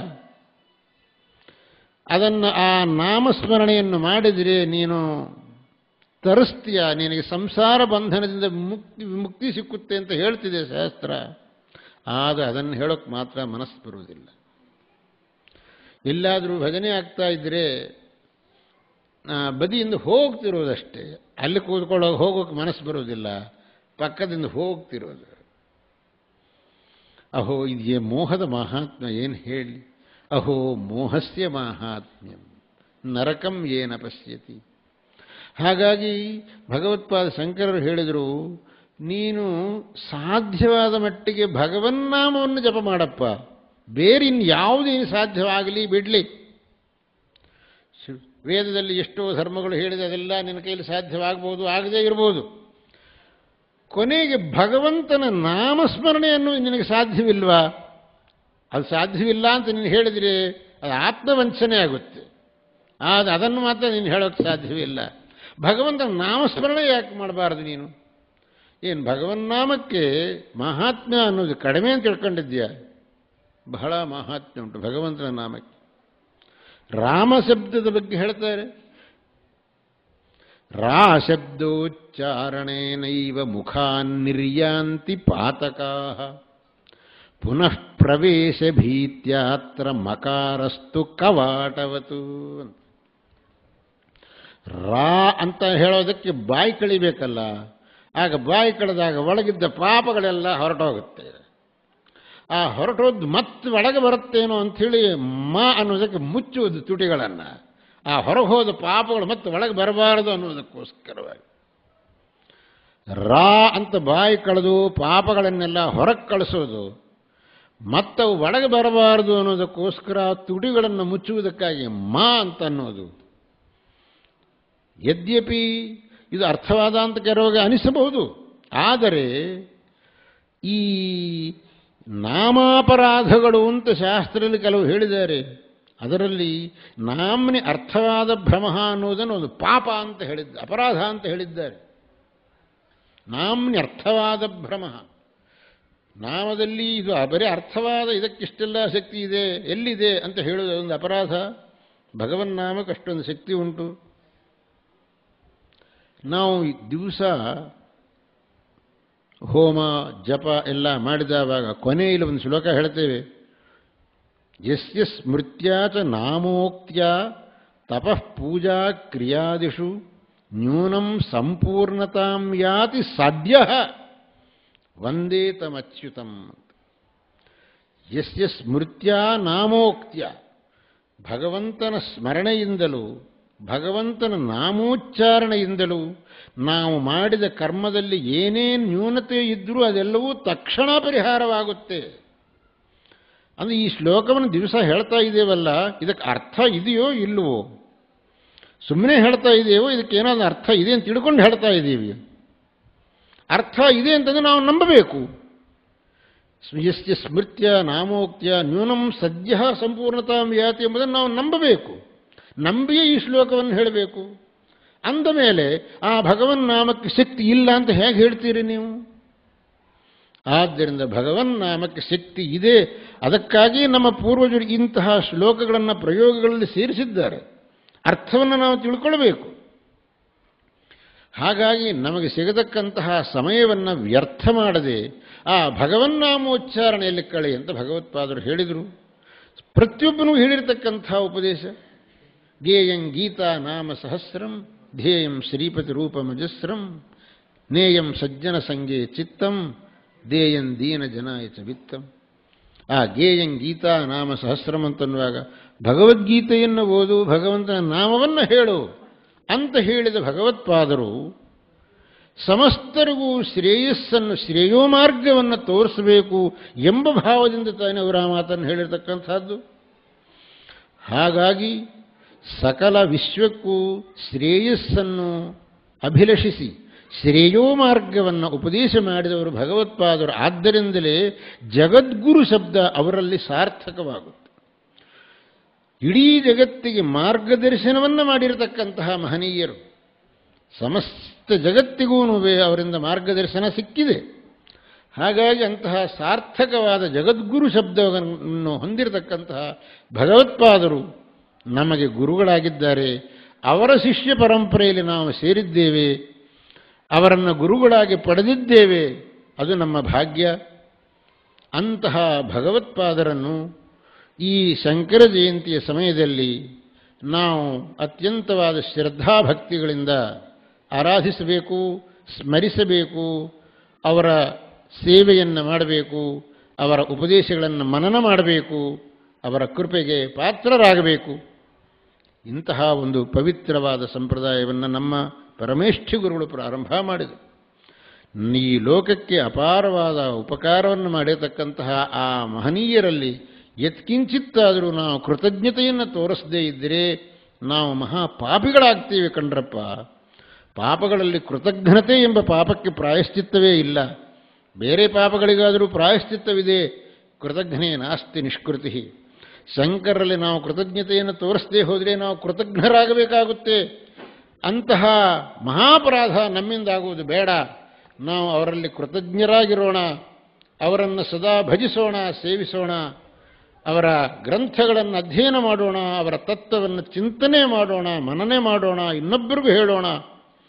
ಅದನ್ನು ಆ ನಾಮಸ್ಮರಣೆಯನ್ನು ಮಾಡಿದರೆ ನೀನು ತರಿಸ್ತೀಯ ನಿನಗೆ ಸಂಸಾರ ಬಂಧನದಿಂದ ಮುಕ್ತಿ ಮುಕ್ತಿ ಸಿಕ್ಕುತ್ತೆ ಅಂತ ಹೇಳ್ತಿದೆ ಶಾಸ್ತ್ರ ಆಗ ಅದನ್ನು ಹೇಳೋಕ್ಕೆ ಮಾತ್ರ ಮನಸ್ಸು ಬರುವುದಿಲ್ಲ ಎಲ್ಲಾದರೂ ಭಜನೆ ಆಗ್ತಾ ಇದ್ದರೆ ಆ, ಬದಿಯಿಂದ ಹೋಗ್ತಿರೋದಷ್ಟೇ ಅಲ್ಲಿ ಕೂತ್ಕೊಳ್ಳೋ ಹೋಗೋಕೆ ಮನಸ್ಸು ಬರೋದಿಲ್ಲ ಪಕ್ಕದಿಂದ ಹೋಗ್ತಿರೋದು ಅಹೋ ಇದೇ ಮೋಹದ ಮಹಾತ್ಮ ಏನು ಹೇಳಿ ಅಹೋ ಮೋಹಸ್ಯ ಮಾಹಾತ್ಮ್ಯಂ ನರಕಂ ಏನ ಪಶ್ಯತಿ ಹಾಗಾಗಿ ಭಗವತ್ಪಾದ ಶಂಕರರು ಹೇಳಿದರು ನೀನು ಸಾಧ್ಯವಾದ ಮಟ್ಟಿಗೆ ಭಗವನ್ನಾಮವನ್ನು ಜಪ ಮಾಡಪ್ಪ ಬೇರೆ ಇನ್ಯಾವುದೇನು ಸಾಧ್ಯವಾಗಲಿ ಬಿಡಲಿ ವೇದದಲ್ಲಿ ಎಷ್ಟೋ ಧರ್ಮಗಳು ಹೇಳಿದೆ ಅದೆಲ್ಲ ನಿನ್ನ ಕೈಲಿ ಸಾಧ್ಯವಾಗಬಹುದು ಆಗದೇ ಇರಬಹುದು ಕೊನೆಗೆ ಭಗವಂತನ ನಾಮಸ್ಮರಣೆಯನ್ನು ನಿನಗೆ ಸಾಧ್ಯವಿಲ್ವಾ ಅದು ಸಾಧ್ಯವಿಲ್ಲ ಅಂತ ನೀನು ಹೇಳಿದರೆ ಅದು ಆತ್ಮವಂಚನೆ ಆಗುತ್ತೆ ಆದರೆ ಅದನ್ನು ಮಾತ್ರ ನೀನು ಹೇಳೋಕ್ಕೆ ಸಾಧ್ಯವಿಲ್ಲ ಭಗವಂತನ ನಾಮಸ್ಮರಣೆ ಯಾಕೆ ಮಾಡಬಾರ್ದು ನೀನು ಏನು ಭಗವನ್ನಾಮಕ್ಕೆ ಮಹಾತ್ಮ್ಯ ಅನ್ನೋದು ಕಡಿಮೆ ಅಂತ ತಿಳ್ಕೊಂಡಿದ್ಯಾ ಬಹಳ ಮಹಾತ್ಮ್ಯ ಉಂಟು ಭಗವಂತನ ನಾಮಕ್ಕೆ ರಾಮ ಶಬ್ದದ ಬಗ್ಗೆ ಹೇಳ್ತಾರೆ ರಾಶಬ್ದೋಚ್ಚಾರಣೇನೈವ ಮುಖಾನ್ನಿರ್ಯಾಂತಿ ಪಾತಕಾ ಪುನಃ ಪ್ರವೇಶ ಭೀತ್ಯಾತ್ರ ಮಕಾರಸ್ತು ಕವಾಟವತು ರಾ ಅಂತ ಹೇಳೋದಕ್ಕೆ ಬಾಯಿ ಕಳಿಬೇಕಲ್ಲ ಆಗ ಬಾಯಿ ಕಳೆದಾಗ ಒಳಗಿದ್ದ ಪಾಪಗಳೆಲ್ಲ ಹೊರಟೋಗುತ್ತೆ ಆ ಹೊರಟೋದು ಮತ್ತೆ ಒಳಗೆ ಬರುತ್ತೇನೋ ಅಂಥೇಳಿ ಮ ಅನ್ನೋದಕ್ಕೆ ಮುಚ್ಚುವುದು ತುಟಿಗಳನ್ನು ಆ ಹೊರಗೆ ಹೋದ ಪಾಪಗಳು ಮತ್ತೆ ಒಳಗೆ ಬರಬಾರದು ಅನ್ನೋದಕ್ಕೋಸ್ಕರವಾಗಿ ರಾ ಅಂತ ಬಾಯಿ ಕಳೆದು ಪಾಪಗಳನ್ನೆಲ್ಲ ಹೊರಗೆ ಕಳಿಸೋದು ಮತ್ತವು ಒಳಗೆ ಬರಬಾರದು ಅನ್ನೋದಕ್ಕೋಸ್ಕರ ಆ ತುಟಿಗಳನ್ನು ಮುಚ್ಚುವುದಕ್ಕಾಗಿ ಮಾ ಅಂತ ಅನ್ನೋದು ಯದ್ಯಪಿ ಇದು ಅರ್ಥವಾದ ಅಂತ ಕೆಲವಾಗ ಅನಿಸಬಹುದು ಆದರೆ ಈ ನಾಮಾಪರಾಧಗಳು ಅಂತ ಶಾಸ್ತ್ರದಲ್ಲಿ ಕೆಲವು ಹೇಳಿದ್ದಾರೆ ಅದರಲ್ಲಿ ನಾಮ್ನಿ ಅರ್ಥವಾದ ಭ್ರಮ ಅನ್ನೋದನ್ನು ಒಂದು ಪಾಪ ಅಂತ ಹೇಳಿದ್ದ ಅಪರಾಧ ಅಂತ ಹೇಳಿದ್ದಾರೆ ನಾಮ್ನಿ ಅರ್ಥವಾದ ಭ್ರಮ ನಾಮದಲ್ಲಿ ಇದು ಬರೀ ಅರ್ಥವಾದ ಇದಕ್ಕಿಷ್ಟೆಲ್ಲ ಶಕ್ತಿ ಇದೆ ಎಲ್ಲಿದೆ ಅಂತ ಹೇಳೋದು ಒಂದು ಅಪರಾಧ ಭಗವನ್ನಾಮಕ್ಕೆ ಅಷ್ಟೊಂದು ಶಕ್ತಿ ಉಂಟು ನಾವು ದಿವಸ ಹೋಮ ಜಪ ಎಲ್ಲ ಮಾಡಿದವಾಗ ಕೊನೆಯಲ್ಲಿ ಒಂದು ಶ್ಲೋಕ ಹೇಳ್ತೇವೆ ಯಸ್ಯ ಸ್ಮೃತ್ಯಾ ಚ ನಾಮೋಕ್ತ್ಯ ತಪಃ ಪೂಜಾ ಕ್ರಿಯಾದಿಷು ನ್ಯೂನಂ ಸಂಪೂರ್ಣತಾಂ ಯಾತಿ ಸದ್ಯ ವಂದೇ ತಮಚ್ಯುತಂ ಯಸ್ಯ ಸ್ಮೃತ್ಯಾ ನಾಮೋಕ್ತ್ಯ ಭಗವಂತನ ಸ್ಮರಣೆಯಿಂದಲೂ ಭಗವಂತನ ನಾಮೋಚ್ಚಾರಣೆಯಿಂದಲೂ ನಾವು ಮಾಡಿದ ಕರ್ಮದಲ್ಲಿ ಏನೇನು ನ್ಯೂನತೆ ಇದ್ದರೂ ಅದೆಲ್ಲವೂ ತಕ್ಷಣ ಪರಿಹಾರವಾಗುತ್ತೆ ಅಂದರೆ ಈ ಶ್ಲೋಕವನ್ನು ದಿವಸ ಹೇಳ್ತಾ ಇದ್ದೇವಲ್ಲ ಇದಕ್ಕೆ ಅರ್ಥ ಇದೆಯೋ ಇಲ್ಲವೋ ಸುಮ್ಮನೆ ಹೇಳ್ತಾ ಇದ್ದೇವೋ ಇದಕ್ಕೆ ಏನಾದ್ರು ಅರ್ಥ ಇದೆ ಅಂತ ತಿಳ್ಕೊಂಡು ಹೇಳ್ತಾ ಇದ್ದೀವಿ ಅರ್ಥ ಇದೆ ಅಂತಂದ್ರೆ ನಾವು ನಂಬಬೇಕು ಯಸ್ಯ ಸ್ಮೃತ್ಯ ನಾಮೋಕ್ತ್ಯ ನ್ಯೂನಂ ಸದ್ಯ ಸಂಪೂರ್ಣತಾಂ ಯಾತಿ ಎಂಬುದನ್ನು ನಾವು ನಂಬಬೇಕು ನಂಬಿಯೇ ಈ ಶ್ಲೋಕವನ್ನು ಹೇಳಬೇಕು ಅಂದ ಮೇಲೆ ಆ ಭಗವನ್ ನಾಮಕ್ಕೆ ಶಕ್ತಿ ಇಲ್ಲ ಅಂತ ಹೇಗೆ ಹೇಳ್ತೀರಿ ನೀವು ಆದ್ದರಿಂದ ಭಗವನ್ ನಾಮಕ್ಕೆ ಶಕ್ತಿ ಇದೆ ಅದಕ್ಕಾಗಿ ನಮ್ಮ ಪೂರ್ವಜರು ಇಂತಹ ಶ್ಲೋಕಗಳನ್ನು ಪ್ರಯೋಗಗಳಲ್ಲಿ ಸೇರಿಸಿದ್ದಾರೆ ಅರ್ಥವನ್ನು ನಾವು ತಿಳ್ಕೊಳ್ಬೇಕು ಹಾಗಾಗಿ ನಮಗೆ ಸಿಗತಕ್ಕಂತಹ ಸಮಯವನ್ನು ವ್ಯರ್ಥ ಮಾಡದೆ ಆ ಭಗವನ್ನಾಮೋಚ್ಚಾರಣೆಯಲ್ಲಿ ಕಳೆ ಅಂತ ಭಗವತ್ಪಾದರು ಹೇಳಿದರು ಪ್ರತಿಯೊಬ್ಬನೂ ಹೇಳಿರ್ತಕ್ಕಂಥ ಉಪದೇಶ ಗೇಯಂ ಗೀತಾ ನಾಮ ಸಹಸ್ರಂ ಧ್ಯೇಯಂ ಶ್ರೀಪತಿ ರೂಪಮಜಸ್ರಂ ನೇಯಂ ಸಜ್ಜನ ಸಂಗೇ ಚಿತ್ತಂ ದೇಯಂ ದೀನ ಜನಾಯ ಚ ವಿತ್ತಂ ಆ ಗೇಯಂ ಗೀತಾ ನಾಮ ಸಹಸ್ರಂ ಅಂತನ್ನುವಾಗ ಭಗವದ್ಗೀತೆಯನ್ನು ಓದು ಭಗವಂತನ ನಾಮವನ್ನು ಹೇಳು ಅಂತ ಹೇಳಿದ ಭಗವತ್ಪಾದರು ಸಮಸ್ತರಿಗೂ ಶ್ರೇಯಸ್ಸನ್ನು ಶ್ರೇಯೋ ಮಾರ್ಗವನ್ನು ತೋರಿಸಬೇಕು ಎಂಬ ಭಾವದಿಂದ ತಾನೇ ಅವರು ಆ ಮಾತನ್ನು ಹೇಳಿರ್ತಕ್ಕಂಥದ್ದು ಹಾಗಾಗಿ ಸಕಲ ವಿಶ್ವಕ್ಕೂ ಶ್ರೇಯಸ್ಸನ್ನು ಅಭಿಲಷಿಸಿ ಶ್ರೇಯೋ ಮಾರ್ಗವನ್ನು ಉಪದೇಶ ಮಾಡಿದವರು ಭಗವತ್ಪಾದರು ಆದ್ದರಿಂದಲೇ ಜಗದ್ಗುರು ಶಬ್ದ ಅವರಲ್ಲಿ ಸಾರ್ಥಕವಾಗುತ್ತೆ ಇಡೀ ಜಗತ್ತಿಗೆ ಮಾರ್ಗದರ್ಶನವನ್ನು ಮಾಡಿರತಕ್ಕಂತಹ ಮಹನೀಯರು ಸಮಸ್ತ ಜಗತ್ತಿಗೂ ಅವರಿಂದ ಮಾರ್ಗದರ್ಶನ ಸಿಕ್ಕಿದೆ ಹಾಗಾಗಿ ಅಂತಹ ಸಾರ್ಥಕವಾದ ಜಗದ್ಗುರು ಶಬ್ದವನ್ನು ಹೊಂದಿರತಕ್ಕಂತಹ ಭಗವತ್ಪಾದರು ನಮಗೆ ಗುರುಗಳಾಗಿದ್ದಾರೆ ಅವರ ಶಿಷ್ಯ ಪರಂಪರೆಯಲ್ಲಿ ನಾವು ಸೇರಿದ್ದೇವೆ ಅವರನ್ನು ಗುರುಗಳಾಗಿ ಪಡೆದಿದ್ದೇವೆ ಅದು ನಮ್ಮ ಭಾಗ್ಯ ಅಂತಹ ಭಗವತ್ಪಾದರನ್ನು ಈ ಶಂಕರ ಜಯಂತಿಯ ಸಮಯದಲ್ಲಿ ನಾವು ಅತ್ಯಂತವಾದ ಶ್ರದ್ಧಾಭಕ್ತಿಗಳಿಂದ ಆರಾಧಿಸಬೇಕು ಸ್ಮರಿಸಬೇಕು ಅವರ ಸೇವೆಯನ್ನು ಮಾಡಬೇಕು ಅವರ ಉಪದೇಶಗಳನ್ನು ಮನನ ಮಾಡಬೇಕು ಅವರ ಕೃಪೆಗೆ ಪಾತ್ರರಾಗಬೇಕು ಇಂತಹ ಒಂದು ಪವಿತ್ರವಾದ ಸಂಪ್ರದಾಯವನ್ನು ನಮ್ಮ ಪರಮೇಷ್ಠಿ ಗುರುಗಳು ಪ್ರಾರಂಭ ಮಾಡಿದರು ಈ ಲೋಕಕ್ಕೆ ಅಪಾರವಾದ ಉಪಕಾರವನ್ನು ಮಾಡಿರತಕ್ಕಂತಹ ಆ ಮಹನೀಯರಲ್ಲಿ ಯತ್ಕಿಂಚಿತ್ತಾದರೂ ನಾವು ಕೃತಜ್ಞತೆಯನ್ನು ತೋರಿಸದೇ ಇದ್ದರೆ ನಾವು ಮಹಾಪಾಪಿಗಳಾಗ್ತೇವೆ ಕಣ್ರಪ್ಪ ಪಾಪಗಳಲ್ಲಿ ಕೃತಜ್ಞತೆ ಎಂಬ ಪಾಪಕ್ಕೆ ಪ್ರಾಯಶ್ಚಿತ್ತವೇ ಇಲ್ಲ ಬೇರೆ ಪಾಪಗಳಿಗಾದರೂ ಪ್ರಾಯಶ್ಚಿತ್ತವಿದೆ ಕೃತಜ್ಞನೇ ನಾಸ್ತಿ ನಿಷ್ಕೃತಿ ಶಂಕರಲ್ಲಿ ನಾವು ಕೃತಜ್ಞತೆಯನ್ನು ತೋರಿಸದೇ ಹೋದರೆ ನಾವು ಕೃತಜ್ಞರಾಗಬೇಕಾಗುತ್ತೆ ಅಂತಹ ಮಹಾಪರಾಧ ನಮ್ಮಿಂದಾಗುವುದು ಬೇಡ ನಾವು ಅವರಲ್ಲಿ ಕೃತಜ್ಞರಾಗಿರೋಣ ಅವರನ್ನು ಸದಾ ಭಜಿಸೋಣ ಸೇವಿಸೋಣ ಅವರ ಗ್ರಂಥಗಳನ್ನು ಅಧ್ಯಯನ ಮಾಡೋಣ ಅವರ ತತ್ವವನ್ನು ಚಿಂತನೆ ಮಾಡೋಣ ಮನನೆ ಮಾಡೋಣ ಇನ್ನೊಬ್ಬರಿಗೂ ಹೇಳೋಣ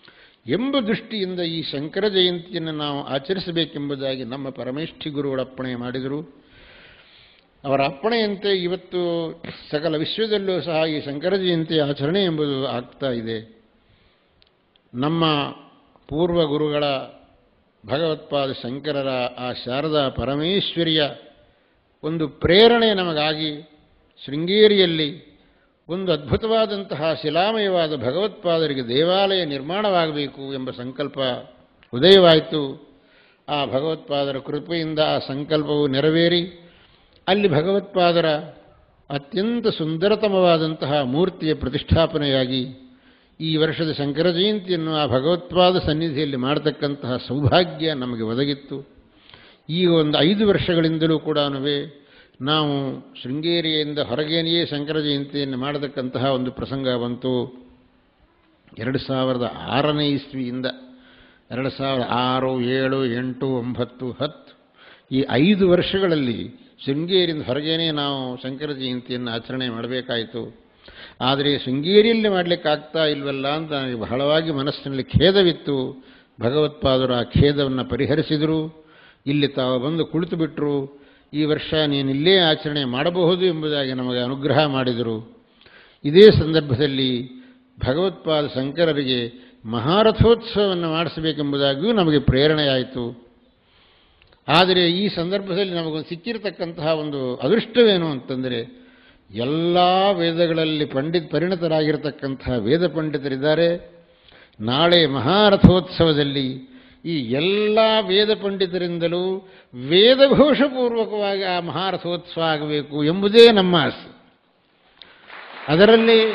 ಎಂಬ ದೃಷ್ಟಿಯಿಂದ ಈ ಶಂಕರ ಜಯಂತಿಯನ್ನು ನಾವು ಆಚರಿಸಬೇಕೆಂಬುದಾಗಿ ನಮ್ಮ ಪರಮೇಷ್ಠಿ ಗುರುಗಳು ಅಪ್ಪಣೆ ಮಾಡಿದರು ಅವರ ಅಪ್ಪಣೆಯಂತೆ ಇವತ್ತು ಸಕಲ ವಿಶ್ವದಲ್ಲೂ ಸಹ ಈ ಶಂಕರ ಜಯಂತಿ ಆಚರಣೆ ಎಂಬುದು ಆಗ್ತಾ ಇದೆ ನಮ್ಮ ಪೂರ್ವ ಗುರುಗಳ ಭಗವತ್ಪಾದ ಶಂಕರರ ಆ ಶಾರದಾ ಪರಮೇಶ್ವರಿಯ ಒಂದು ಪ್ರೇರಣೆ ನಮಗಾಗಿ ಶೃಂಗೇರಿಯಲ್ಲಿ ಒಂದು ಅದ್ಭುತವಾದಂತಹ ಶಿಲಾಮಯವಾದ ಭಗವತ್ಪಾದರಿಗೆ ದೇವಾಲಯ ನಿರ್ಮಾಣವಾಗಬೇಕು ಎಂಬ ಸಂಕಲ್ಪ ಉದಯವಾಯಿತು ಆ ಭಗವತ್ಪಾದರ ಕೃಪೆಯಿಂದ ಆ ಸಂಕಲ್ಪವು ನೆರವೇರಿ ಅಲ್ಲಿ ಭಗವತ್ಪಾದರ ಅತ್ಯಂತ ಸುಂದರತಮವಾದಂತಹ ಮೂರ್ತಿಯ ಪ್ರತಿಷ್ಠಾಪನೆಯಾಗಿ ಈ ವರ್ಷದ ಶಂಕರ ಜಯಂತಿಯನ್ನು ಆ ಭಗವತ್ಪಾದ ಸನ್ನಿಧಿಯಲ್ಲಿ ಮಾಡತಕ್ಕಂತಹ ಸೌಭಾಗ್ಯ ನಮಗೆ ಒದಗಿತ್ತು ಈಗ ಒಂದು ಐದು ವರ್ಷಗಳಿಂದಲೂ ಕೂಡ ನಾವು ಶೃಂಗೇರಿಯಿಂದ ಹೊರಗೇನೆಯೇ ಶಂಕರ ಜಯಂತಿಯನ್ನು ಮಾಡತಕ್ಕಂತಹ ಒಂದು ಪ್ರಸಂಗ ಬಂತು ಎರಡು ಸಾವಿರದ ಆರನೇ ಇಸ್ವಿಯಿಂದ ಎರಡು ಸಾವಿರದ ಆರು ಏಳು ಎಂಟು ಒಂಬತ್ತು ಹತ್ತು ಈ ಐದು ವರ್ಷಗಳಲ್ಲಿ ಶೃಂಗೇರಿಯಿಂದ ಹೊರಗೇನೆ ನಾವು ಶಂಕರ ಜಯಂತಿಯನ್ನು ಆಚರಣೆ ಮಾಡಬೇಕಾಯಿತು ಆದರೆ ಶೃಂಗೇರಿಯಲ್ಲಿ ಮಾಡಲಿಕ್ಕಾಗ್ತಾ ಇಲ್ವಲ್ಲ ಅಂತ ನನಗೆ ಬಹಳವಾಗಿ ಮನಸ್ಸಿನಲ್ಲಿ ಖೇದವಿತ್ತು ಭಗವತ್ಪಾದರು ಆ ಖೇದವನ್ನು ಪರಿಹರಿಸಿದರು ಇಲ್ಲಿ ತಾವು ಬಂದು ಕುಳಿತು ಬಿಟ್ಟರು ಈ ವರ್ಷ ನೀನು ಇಲ್ಲೇ ಆಚರಣೆ ಮಾಡಬಹುದು ಎಂಬುದಾಗಿ ನಮಗೆ ಅನುಗ್ರಹ ಮಾಡಿದರು ಇದೇ ಸಂದರ್ಭದಲ್ಲಿ ಭಗವತ್ಪಾದ ಶಂಕರರಿಗೆ ಮಹಾರಥೋತ್ಸವವನ್ನು ಮಾಡಿಸಬೇಕೆಂಬುದಾಗಿಯೂ ನಮಗೆ ಪ್ರೇರಣೆಯಾಯಿತು ಆದರೆ ಈ ಸಂದರ್ಭದಲ್ಲಿ ನಮಗೊಂದು ಸಿಕ್ಕಿರತಕ್ಕಂತಹ ಒಂದು ಅದೃಷ್ಟವೇನು ಅಂತಂದರೆ ಎಲ್ಲ ವೇದಗಳಲ್ಲಿ ಪಂಡಿತ್ ಪರಿಣತರಾಗಿರತಕ್ಕಂತಹ ವೇದ ಪಂಡಿತರಿದ್ದಾರೆ ನಾಳೆ ಮಹಾರಥೋತ್ಸವದಲ್ಲಿ ಈ ಎಲ್ಲ ವೇದ ಪಂಡಿತರಿಂದಲೂ ವೇದಘೋಷಪೂರ್ವಕವಾಗಿ ಆ ಮಹಾರಥೋತ್ಸವ ಆಗಬೇಕು ಎಂಬುದೇ ನಮ್ಮ ಆಸೆ ಅದರಲ್ಲಿ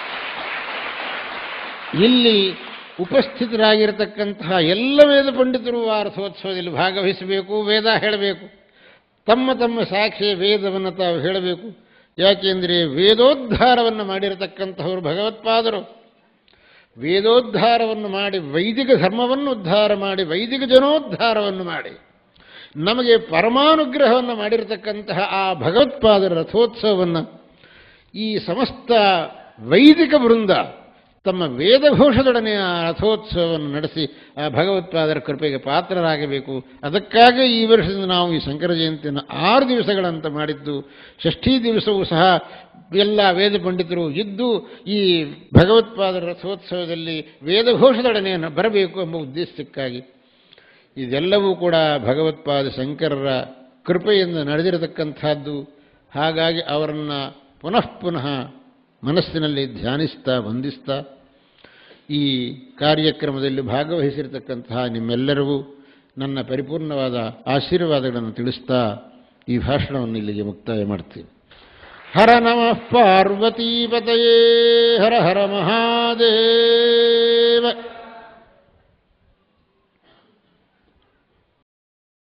ಇಲ್ಲಿ ಉಪಸ್ಥಿತರಾಗಿರತಕ್ಕಂತಹ ಎಲ್ಲ ವೇದ ಪಂಡಿತರು ಆ ರಥೋತ್ಸವದಲ್ಲಿ ಭಾಗವಹಿಸಬೇಕು ವೇದ ಹೇಳಬೇಕು ತಮ್ಮ ತಮ್ಮ ಸಾಕ್ಷಿಯ ವೇದವನ್ನು ತಾವು ಹೇಳಬೇಕು ಯಾಕೆಂದರೆ ವೇದೋದ್ಧಾರವನ್ನು ಮಾಡಿರತಕ್ಕಂತಹವರು ಭಗವತ್ಪಾದರು ವೇದೋದ್ಧಾರವನ್ನು ಮಾಡಿ ವೈದಿಕ ಧರ್ಮವನ್ನು ಉದ್ಧಾರ ಮಾಡಿ ವೈದಿಕ ಜನೋದ್ಧಾರವನ್ನು ಮಾಡಿ ನಮಗೆ ಪರಮಾನುಗ್ರಹವನ್ನು ಮಾಡಿರತಕ್ಕಂತಹ ಆ ಭಗವತ್ಪಾದರ ರಥೋತ್ಸವವನ್ನು ಈ ಸಮಸ್ತ ವೈದಿಕ ವೃಂದ ತಮ್ಮ ವೇದಘೋಷದೊಡನೆ ಆ ರಥೋತ್ಸವವನ್ನು ನಡೆಸಿ ಆ ಭಗವತ್ಪಾದರ ಕೃಪೆಗೆ ಪಾತ್ರರಾಗಬೇಕು ಅದಕ್ಕಾಗಿ ಈ ವರ್ಷದಿಂದ ನಾವು ಈ ಶಂಕರ ಜಯಂತಿಯನ್ನು ಆರು ದಿವಸಗಳಂತ ಮಾಡಿದ್ದು ಷಷ್ಠಿ ದಿವಸವೂ ಸಹ ಎಲ್ಲ ವೇದ ಪಂಡಿತರು ಇದ್ದು ಈ ಭಗವತ್ಪಾದರ ರಥೋತ್ಸವದಲ್ಲಿ ವೇದಘೋಷದೊಡನೆ ಬರಬೇಕು ಎಂಬ ಉದ್ದೇಶಕ್ಕಾಗಿ ಇದೆಲ್ಲವೂ ಕೂಡ ಭಗವತ್ಪಾದ ಶಂಕರರ ಕೃಪೆಯಿಂದ ನಡೆದಿರತಕ್ಕಂಥದ್ದು ಹಾಗಾಗಿ ಅವರನ್ನು ಪುನಃ ಪುನಃ ಮನಸ್ಸಿನಲ್ಲಿ ಧ್ಯಾನಿಸ್ತಾ ವಂದಿಸ್ತಾ ಈ ಕಾರ್ಯಕ್ರಮದಲ್ಲಿ ಭಾಗವಹಿಸಿರತಕ್ಕಂತಹ ನಿಮ್ಮೆಲ್ಲರಿಗೂ ನನ್ನ ಪರಿಪೂರ್ಣವಾದ ಆಶೀರ್ವಾದಗಳನ್ನು ತಿಳಿಸ್ತಾ ಈ ಭಾಷಣವನ್ನು ಇಲ್ಲಿಗೆ ಮುಕ್ತಾಯ ಮಾಡ್ತೀನಿ ಹರ ನಮಃ ಪಾರ್ವತೀಪತಯೇ ಹರ ಹರ ಮಹಾದೇವ